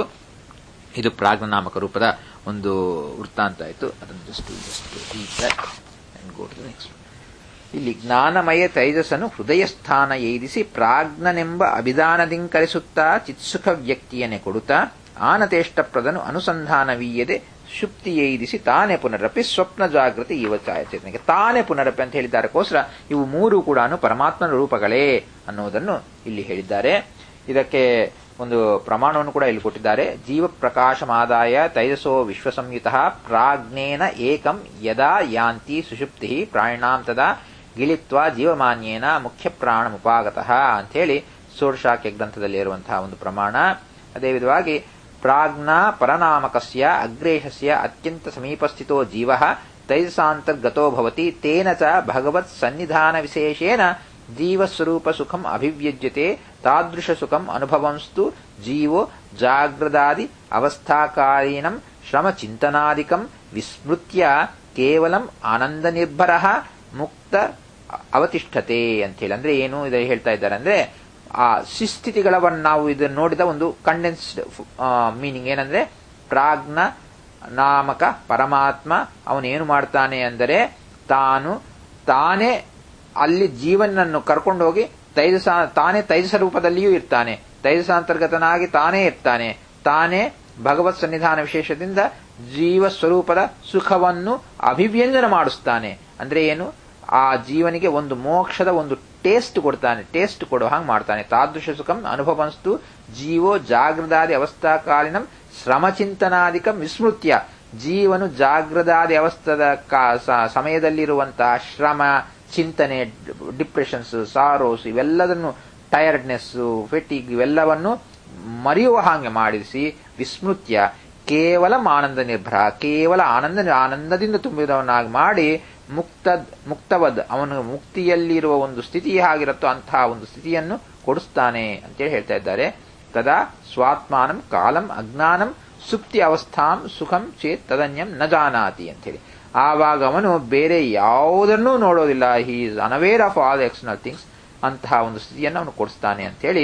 ಇದು ಪ್ರಾಜ್ಞನಾಮಕ ರೂಪದ ಒಂದು ವೃತ್ತಾಂತ ಆಯಿತು ಅದನ್ನು just just go to next ಇಲ್ಲಿ ಜ್ಞಾನಮಯ ತೈಜಸ್ಸನ್ನು ಹೃದಯ ಸ್ಥಾನ ಏರಿಸಿ ಪ್ರಾಜ್ಞನೆಂಬ ಅಭಿಧಾನದಿಂಕರಿಸುತ್ತಾ ಚಿತ್ಸುಖ ವ್ಯಕ್ತಿಯನ್ನೇ ಕೊಡುತ್ತಾ ಆನತೇಷ್ಟಪ್ರದನು ಅನುಸಂಧಾನವೀಯದೆ ಶುಪ್ತಿ ಏರಿಸಿ ತಾನೇ ಪುನರಪಿ ಸ್ವಪ್ನ ಜಾಗೃತಿ ಇವ ಛಾಯಾಚೇತನಿಗೆ ತಾನೇ ಪುನರಪಿ ಅಂತ ಹೇಳಿದ್ದಾರೆಗೋಸ್ಕರ ಇವು ಮೂರು ಕೂಡ ಪರಮಾತ್ಮನ ರೂಪಗಳೇ ಅನ್ನುವುದನ್ನು ಇಲ್ಲಿ ಹೇಳಿದ್ದಾರೆ ಇದಕ್ಕೆ ಒಂದು ಪ್ರಮಾಣವನ್ನು ಕೂಡ ಇಲ್ಲಿ ಕೊಟ್ಟಿದ್ದಾರೆ ಜೀವ ಪ್ರಕಾಶಮಾದಾಯ ತೈಜಸೋ ವಿಶ್ವಸಂಯುತ ಪ್ರಾಜ್ಞೇನ ಏಕಂ ಯದಾ ಯಾಂತಿ ಸುಷುಪ್ತಿ ಪ್ರಾಣಿನಾಂ ತದಾ ಗಿಳಿತ್ವ ಜೀವಮಾನ್ಯೇನ ಮುಖ್ಯ ಪ್ರಾಣಮುಪಾಗತಃ ಅಂಥೇಳಿ ಸೋರ್ಷಾಕ್ಯ ಗ್ರಂಥದಲ್ಲಿ ಇರುವಂತಹ ಒಂದು ಪ್ರಮಾಣ ಅದೇ ವಿಧವಾಗಿ ಪ್ರಾಜ್ಞಾ ಪರನಾಮಕಸ್ಯ ಅಗ್ರೇಶಸ್ಯ ಅತ್ಯಂತ ಸಮೀಪಸ್ಥಿತೋ ಜೀವ ತೈಜಸಾಂತರ್ಗತೋ ಭವತಿ ತೇನ ಚ ಭಗವತ್ ಸನ್ನಿಧಾನ ವಿಶೇಷೇನ ಜೀವಸ್ವರೂಪ ಸುಖಂ ಅಭಿವ್ಯಜ್ಯತೆ ತಾದೃಶ ಸುಖಂ ಅನುಭವಂಸ್ತು ಜೀವೋ ಜಾಗೃದಾದಿ ಅವಸ್ಥಾಕಾಲೀನಂ ಶ್ರಮ ಚಿಂತನಾದಿಕಂ ವಿಸ್ಮೃತ್ಯ ಕೇವಲಂ ಆನಂದ ನಿರ್ಭರ ಮುಕ್ತ ಅವತಿಷ್ಠತೆ ಅಂತ ಹೇಳಿ ಅಂದ್ರೆ ಏನು ಇದು ಹೇಳ್ತಾ ಇದ್ದಾರೆ ಅಂದ್ರೆ ಆ ಸುಸ್ಥಿತಿಗಳವನ್ನು ನಾವು ಇದನ್ನು ನೋಡಿದ ಒಂದು ಕಂಡೆನ್ಸ್ಡ್ ಮೀನಿಂಗ್ ಏನಂದ್ರೆ ಪ್ರಾಜ್ಞ ನಾಮಕ ಪರಮಾತ್ಮ ಅವನೇನು ಮಾಡ್ತಾನೆ ಅಂದರೆ ತಾನು ತಾನೇ ಅಲ್ಲಿ ಜೀವನನ್ನು ಕರ್ಕೊಂಡು ಹೋಗಿ ತೈಜಸ ತಾನೇ ತೈಜಸ ರೂಪದಲ್ಲಿಯೂ ಇರ್ತಾನೆ ತೈಜಸಾಂತರ್ಗತನಾಗಿ ತಾನೇ ಇರ್ತಾನೆ ತಾನೇ ಭಗವತ್ ಸನ್ನಿಧಾನ ವಿಶೇಷದಿಂದ ಜೀವ ಸ್ವರೂಪದ ಸುಖವನ್ನು ಅಭಿವ್ಯಂಜನ ಮಾಡಿಸ್ತಾನೆ ಅಂದ್ರೆ ಏನು ಆ ಜೀವನಿಗೆ ಒಂದು ಮೋಕ್ಷದ ಒಂದು ಟೇಸ್ಟ್ ಕೊಡ್ತಾನೆ ಟೇಸ್ಟ್ ಕೊಡುವ ಹಾಗೆ ಮಾಡ್ತಾನೆ ತಾದೃಶ ಸುಖಂ ಅನುಭವಸ್ತು ಜೀವೋ ಜಾಗೃದಾದಿ ಅವಸ್ಥಾಕಾಲಿನಂ ಶ್ರಮಚಿಂತನಾದಿಕಂ ವಿಸ್ಮೃತ್ಯ ಜೀವನು ಜಾಗೃದಾದಿ ಅವಸ್ಥದ ಸಮಯದಲ್ಲಿರುವಂತಹ ಶ್ರಮ ಚಿಂತನೆ ಡಿಪ್ರೆಷನ್ಸ್ ಸಾರೋಸ್ ಇವೆಲ್ಲದನ್ನು ಟಯರ್ಡ್ನೆಸ್ ಫೆಟಿಗ್ ಇವೆಲ್ಲವನ್ನು ಮರೆಯುವ ಹಾಗೆ ಮಾಡಿಸಿ ವಿಸ್ಮೃತ್ಯ ಕೇವಲ ಆನಂದ ನಿರ್ಭರ ಕೇವಲ ಆನಂದ ಆನಂದದಿಂದ ತುಂಬಿದವನಾಗಿ ಮಾಡಿ ಮುಕ್ತ ಮುಕ್ತವದ್ ಅವನು ಮುಕ್ತಿಯಲ್ಲಿರುವ ಒಂದು ಸ್ಥಿತಿ ಹೇಗಿರುತ್ತೋ ಅಂತಹ ಒಂದು ಸ್ಥಿತಿಯನ್ನು ಕೊಡಿಸ್ತಾನೆ ಅಂತೇಳಿ ಹೇಳ್ತಾ ಇದ್ದಾರೆ ತದಾ ಸ್ವಾತ್ಮಾನಂ ಕಾಲಂ ಅಜ್ಞಾನಂ ಸುಪ್ತಿ ಅವಸ್ಥಾಂ ಸುಖಂ ಚೇತ್ ತದನ್ಯಂ ನ ಜಾನಾತಿ ಅಂತೇಳಿ ಆವಾಗ ಅವನು ಬೇರೆ ಯಾವುದನ್ನೂ ನೋಡೋದಿಲ್ಲ he is unaware of all external things ಅಂತಹ ಒಂದು ಸ್ಥಿತಿಯನ್ನು ಅವನು ಕೊಡಿಸ್ತಾನೆ ಅಂತೇಳಿ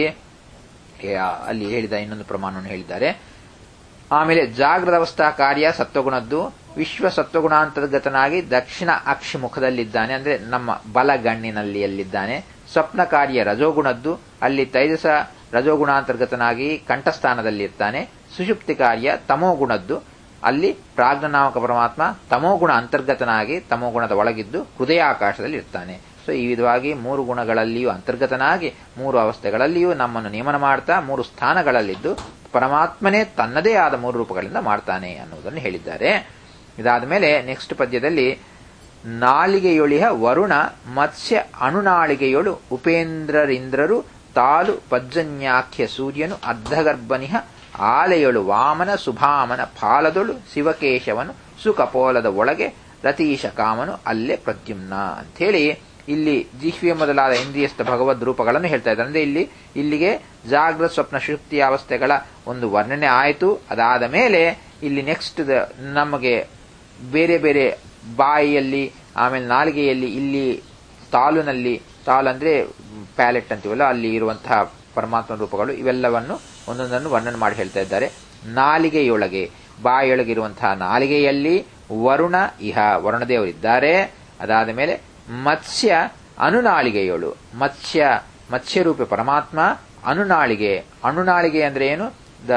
ಅಲ್ಲಿ ಹೇಳಿದ ಇನ್ನೊಂದು ಪ್ರಮಾಣವನ್ನು ಹೇಳಿದ್ದಾರೆ ಆಮೇಲೆ ಜಾಗೃತ ಅವಸ್ಥಾ ಕಾರ್ಯ ಸತ್ವಗುಣದ್ದು ವಿಶ್ವ ಸತ್ವಗುಣಾಂತರ್ಗತನಾಗಿ ದಕ್ಷಿಣ ಅಕ್ಷಿ ಮುಖದಲ್ಲಿದ್ದಾನೆ ಅಂದ್ರೆ ನಮ್ಮ ಬಲಗಣ್ಣಿನಲ್ಲಿ ಅಲ್ಲಿದ್ದಾನೆ ಸ್ವಪ್ನ ಕಾರ್ಯ ರಜೋಗುಣದ್ದು ಅಲ್ಲಿ ತೈಜಸ ರಜೋಗುಣಾಂತರ್ಗತನಾಗಿ ಕಂಠಸ್ಥಾನದಲ್ಲಿರ್ತಾನೆ ಸುಷುಪ್ತಿ ಕಾರ್ಯ ತಮೋಗುಣದ್ದು ಅಲ್ಲಿ ಪ್ರಾಜ್ಞನಾಮಕ ಪರಮಾತ್ಮ ತಮೋಗುಣ ಅಂತರ್ಗತನಾಗಿ ತಮೋಗುಣದ ಒಳಗಿದ್ದು ಹೃದಯಾಕಾಶದಲ್ಲಿ ಇರ್ತಾನೆ ಸೊ ಈ ವಿಧವಾಗಿ ಮೂರು ಗುಣಗಳಲ್ಲಿಯೂ ಅಂತರ್ಗತನಾಗಿ ಮೂರು ಅವಸ್ಥೆಗಳಲ್ಲಿಯೂ ನಮ್ಮನ್ನು ನಿಯಮನ ಮಾಡ್ತಾ ಮೂರು ಸ್ಥಾನಗಳಲ್ಲಿದ್ದು ಪರಮಾತ್ಮನೇ ತನ್ನದೇ ಆದ ಮೂರು ರೂಪಗಳಿಂದ ಮಾಡ್ತಾನೆ ಅನ್ನುವುದನ್ನು ಹೇಳಿದ್ದಾರೆ ಇದಾದ ಮೇಲೆ ನೆಕ್ಸ್ಟ್ ಪದ್ಯದಲ್ಲಿ ನಾಲಿಗೆಯೊಳಿಹ ವರುಣ ಮತ್ಸ್ಯ ಅಣುನಾಳಿಗೆಯೊಳು ಉಪೇಂದ್ರರಿಂದ್ರರು ತಾಲು ಪಜ್ಜನ್ಯಾಖ್ಯ ಸೂರ್ಯನು ಅರ್ಧಗರ್ಭನಿಹ ಆಲೆಯೊಳು ವಾಮನ ಸುಭಾಮನ ಫಾಲದೊಳು ಶಿವಕೇಶವನು ಸುಕಪೋಲದ ಒಳಗೆ ರತೀಶ ಕಾಮನು ಅಲ್ಲೇ ಪ್ರದ್ಯುಮ್ನ ಅಂಥೇಳಿ ಇಲ್ಲಿ ಜಿಹ್ವೆ ಮೊದಲಾದ ಇಂದ್ರಿಯಸ್ಥ ಭಗವದ್ ರೂಪಗಳನ್ನು ಹೇಳ್ತಾ ಇದ್ದಾರೆ ಅಂದ್ರೆ ಇಲ್ಲಿ ಇಲ್ಲಿಗೆ ಜಾಗೃತ ಸ್ವಪ್ನ ಶುಕ್ತಿ ಅವಸ್ಥೆಗಳ ಒಂದು ವರ್ಣನೆ ಆಯಿತು ಅದಾದ ಮೇಲೆ ಇಲ್ಲಿ ನೆಕ್ಸ್ಟ್ ನಮಗೆ ಬೇರೆ ಬೇರೆ ಬಾಯಿಯಲ್ಲಿ ಆಮೇಲೆ ನಾಲಿಗೆಯಲ್ಲಿ ಇಲ್ಲಿ ತಾಲುನಲ್ಲಿ ತಾಲು ಅಂದ್ರೆ ಪ್ಯಾಲೆಟ್ ಅಂತೀವಲ್ಲ ಅಲ್ಲಿ ಇರುವಂತಹ ಪರಮಾತ್ಮ ರೂಪಗಳು ಇವೆಲ್ಲವನ್ನು ಒಂದೊಂದನ್ನು ವರ್ಣನೆ ಮಾಡಿ ಹೇಳ್ತಾ ಇದ್ದಾರೆ ನಾಲಿಗೆಯೊಳಗೆ ಬಾಯಿಯೊಳಗಿರುವಂತಹ ನಾಲಿಗೆಯಲ್ಲಿ ವರುಣ ಇಹ ವರುಣದೇವರಿದ್ದಾರೆ ಅದಾದ ಮೇಲೆ ಮತ್ಸ್ಯ ಅನುನಾಳಿಗೆಯೊಳು ಮತ್ಸ್ಯ ಮತ್ಸ್ಯರೂಪಿ ಪರಮಾತ್ಮ ಅನುನಾಳಿಗೆ ಅಣುನಾಳಿಗೆ ಅಂದ್ರೆ ಏನು ದ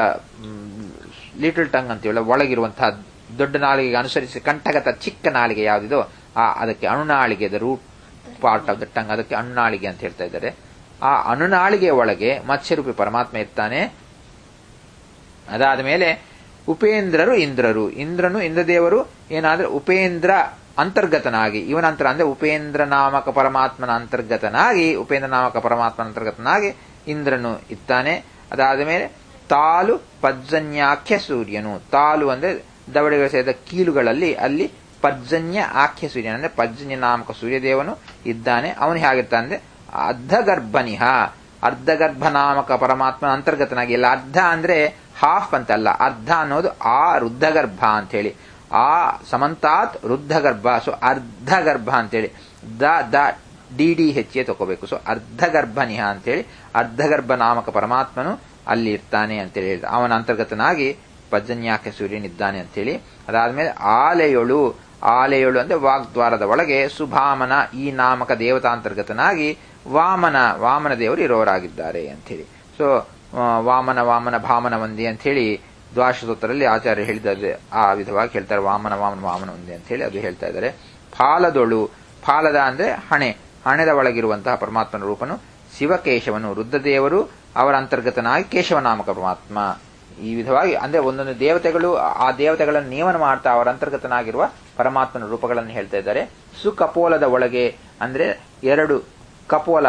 ಲಿಟಲ್ ಟಂಗ್ ಅಂತೀವಲ್ಲ ಒಳಗಿರುವಂತಹ ದೊಡ್ಡ ನಾಳಿಗೆಗೆ ಅನುಸರಿಸಿ ಕಂಠಗತ ಚಿಕ್ಕ ನಾಳಿಗೆ ಯಾವುದಿದೋ ಆ ಅದಕ್ಕೆ ಅಣುನಾಳಿಗೆ the root part of the tongue ಅದಕ್ಕೆ ಅಣುನಾಳಿಗೆ ಅಂತ ಹೇಳ್ತಾ ಇದ್ದಾರೆ ಆ ಅಣುನಾಳಿಗೆ ಒಳಗೆ ಮತ್ಸ್ಯರೂಪಿ ಪರಮಾತ್ಮ ಇರ್ತಾನೆ ಅದಾದ ಮೇಲೆ ಉಪೇಂದ್ರರು ಇಂದ್ರರು ಇಂದ್ರನು ಇಂದ್ರದೇವರು ಏನಾದ್ರೆ ಉಪೇಂದ್ರ ಅಂತರ್ಗತನಾಗಿ ಇವನಂತರ ಅಂದ್ರೆ ಉಪೇಂದ್ರ ನಾಮಕ ಪರಮಾತ್ಮನ ಅಂತರ್ಗತನಾಗಿ ಉಪೇಂದ್ರ ನಾಮಕ ಪರಮಾತ್ಮನ ಅಂತರ್ಗತನಾಗಿ ಇಂದ್ರನು ಇದ್ದಾನೆ ಅದಾದ ಮೇಲೆ ತಾಲು ಪಜ್ಜನ್ಯಾಖ್ಯ ಸೂರ್ಯನು ತಾಲು ಅಂದ್ರೆ ದವಡೆಗಳು ಸೇರಿದ ಕೀಲುಗಳಲ್ಲಿ ಅಲ್ಲಿ ಪಜ್ಜನ್ಯ ಆಖ್ಯ ಸೂರ್ಯನ ಅಂದ್ರೆ ಪಜ್ಜನ್ಯ ನಾಮಕ ಸೂರ್ಯದೇವನು ಇದ್ದಾನೆ ಅವನು ಹೇಗಿರ್ತಾನೆ ಅಂದ್ರೆ ಅರ್ಧಗರ್ಭನಿಹ ಅರ್ಧಗರ್ಭ ನಾಮಕ ಪರಮಾತ್ಮನ ಅಂತರ್ಗತನಾಗಿ ಇಲ್ಲ ಅರ್ಧ ಅಂದ್ರೆ ಹಾಫ್ ಅಂತಲ್ಲ ಅರ್ಧ ಅನ್ನೋದು ಆ ರುದ್ಧಗರ್ಭ ಅಂತ ಹೇಳಿ ಆ ಸಮಂತಾತ್ ರುದ್ಧಗರ್ಭ ಸೊ ಅರ್ಧಗರ್ಭ ಅಂತೇಳಿ ದ ದ ಡಿ ಡಿ ಹೆಚ್ಚೆ ತಗೋಬೇಕು ಸೊ ಅರ್ಧಗರ್ಭನಿಹ ಅಂತೇಳಿ ಅರ್ಧಗರ್ಭ ನಾಮಕ ಪರಮಾತ್ಮನು ಅಲ್ಲಿ ಇರ್ತಾನೆ ಅಂತೇಳಿ ಹೇಳಿದ ಅವನ ಅಂತರ್ಗತನಾಗಿ ಪಜ್ಜನ್ಯಾಖ್ಯ ಸೂರ್ಯನಿದ್ದಾನೆ ಅಂತೇಳಿ ಅದಾದ್ಮೇಲೆ ಆಲೆಯೊಳು ಆಲೆಯೊಳು ಅಂದ್ರೆ ವಾಗ್ದ್ವಾರದ ಒಳಗೆ ಸುಭಾಮನ ಈ ನಾಮಕ ದೇವತಾಂತರ್ಗತನಾಗಿ ವಾಮನ ವಾಮನ ದೇವರು ಇರೋರಾಗಿದ್ದಾರೆ ಅಂಥೇಳಿ ಸೊ ವಾಮನ ವಾಮನ ಭಾಮನ ವಂದಿ ಅಂಥೇಳಿ ದ್ವಾಶಸೂತ್ರದಲ್ಲಿ ಆಚಾರ್ಯ ಹೇಳಿದ ಆ ವಿಧವಾಗಿ ಹೇಳ್ತಾರೆ ವಾಮನ ವಾಮನ ವಾಮನ ವಂದಿ ಅಂತ ಹೇಳಿ ಅದು ಹೇಳ್ತಾ ಇದ್ದಾರೆ ಫಾಲದೊಳು ಫಾಲದ ಅಂದ್ರೆ ಹಣೆ ಹಣೆದ ಒಳಗಿರುವಂತಹ ಪರಮಾತ್ಮನ ರೂಪನು ಶಿವಕೇಶವನು ರುದ್ರದೇವರು ಅವರ ಅಂತರ್ಗತನಾಗಿ ಕೇಶವನಾಮಕ ಪರಮಾತ್ಮ ಈ ವಿಧವಾಗಿ ಅಂದ್ರೆ ಒಂದೊಂದು ದೇವತೆಗಳು ಆ ದೇವತೆಗಳನ್ನು ನಿಯಮನ ಮಾಡ್ತಾ ಅವರ ಅಂತರ್ಗತನಾಗಿರುವ ಪರಮಾತ್ಮನ ರೂಪಗಳನ್ನು ಹೇಳ್ತಾ ಇದ್ದಾರೆ ಸುಕಪೋಲದ ಒಳಗೆ ಅಂದ್ರೆ ಎರಡು ಕಪೋಲ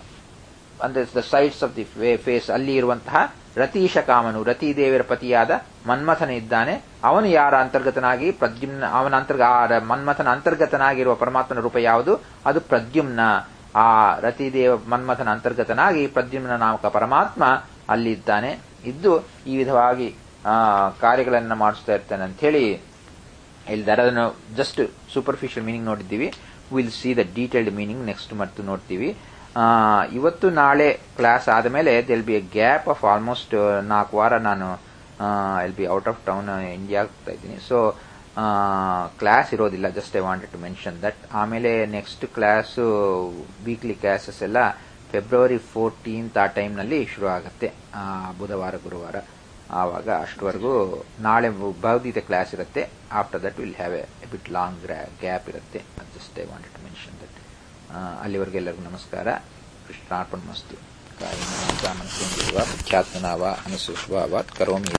ಅಂದ್ರೆ the sides of the face ಅಲ್ಲಿ ಇರುವಂತಹ ರತೀಶ ಕಾಮನು ರತಿದೇವಿಯರ ಪತಿಯಾದ ಮನ್ಮಥನ ಇದ್ದಾನೆ ಅವನು ಯಾರ ಅಂತರ್ಗತನಾಗಿ ಪ್ರದ್ಯುಮ್ನ ಅವನ ಅಂತರ್ಗ ಆ ಮನ್ಮಥನ ಅಂತರ್ಗತನಾಗಿರುವ ಪರಮಾತ್ಮನ ರೂಪ ಯಾವುದು ಅದು ಪ್ರದ್ಯುಮ್ನ ಆ ರತಿದೇವ ಮನ್ಮಥನ ಅಂತರ್ಗತನಾಗಿ ಪ್ರದ್ಯುಮ್ನ ನಾಮಕ ಪರಮಾತ್ಮ ಅಲ್ಲಿ ಇದ್ದಾನೆ ಇದ್ದು ಈ ವಿಧವಾಗಿ ಆ ಕಾರ್ಯಗಳನ್ನ ಮಾಡಿಸ್ತಾ ಇರ್ತಾನೆ ಅಂತ ಹೇಳಿ ಹೇಳಿದ್ದಾರೆ ಅದನ್ನು ಜಸ್ಟ್ ಸೂಪರ್ಫಿಷಿಯಲ್ ಮೀನಿಂಗ್ ನೋಡಿದ್ದೀವಿ will see the detailed meaning next ಮತ್ತು ನೋಡ್ತೀವಿ ಇವತ್ತು ನಾಳೆ ಕ್ಲಾಸ್ ಆದಮೇಲೆ there'll be a gap of almost ನಾಲ್ಕು ವಾರ ನಾನು I'll be out of town India ಆಗ್ತಾ ಇದ್ದೀನಿ ಸೊ ಕ್ಲಾಸ್ ಇರೋದಿಲ್ಲ just I wanted to mention that ಆಮೇಲೆ ನೆಕ್ಸ್ಟ್ ಕ್ಲಾಸು ವೀಕ್ಲಿ ಕ್ಲಾಸಸ್ ಎಲ್ಲ ಫೆಬ್ರವರಿ ಫೋರ್ಟೀನ್ತ್ ಆ ಟೈಮ್ನಲ್ಲಿ ಶುರು ಆಗುತ್ತೆ ಬುಧವಾರ ಗುರುವಾರ ಆವಾಗ ಅಷ್ಟವರೆಗೂ ನಾಳೆ ಭಗವದ್ಗೀತೆ ಕ್ಲಾಸ್ ಇರುತ್ತೆ after that will have A bit long gap ಇರುತ್ತೆ just I wanted to mention that ಅಲ್ಲಿವರೆಗೆ ಎಲ್ಲರಿಗೂ ನಮಸ್ಕಾರ ಕೃಷ್ಣಾರ್ಪಣ ಮಸ್ತು ಕಾಯಿನ ಮುಖ್ಯಾತ್ಮನಾವ ಅನುಸುಷ್ವ ಕರೋಮಿ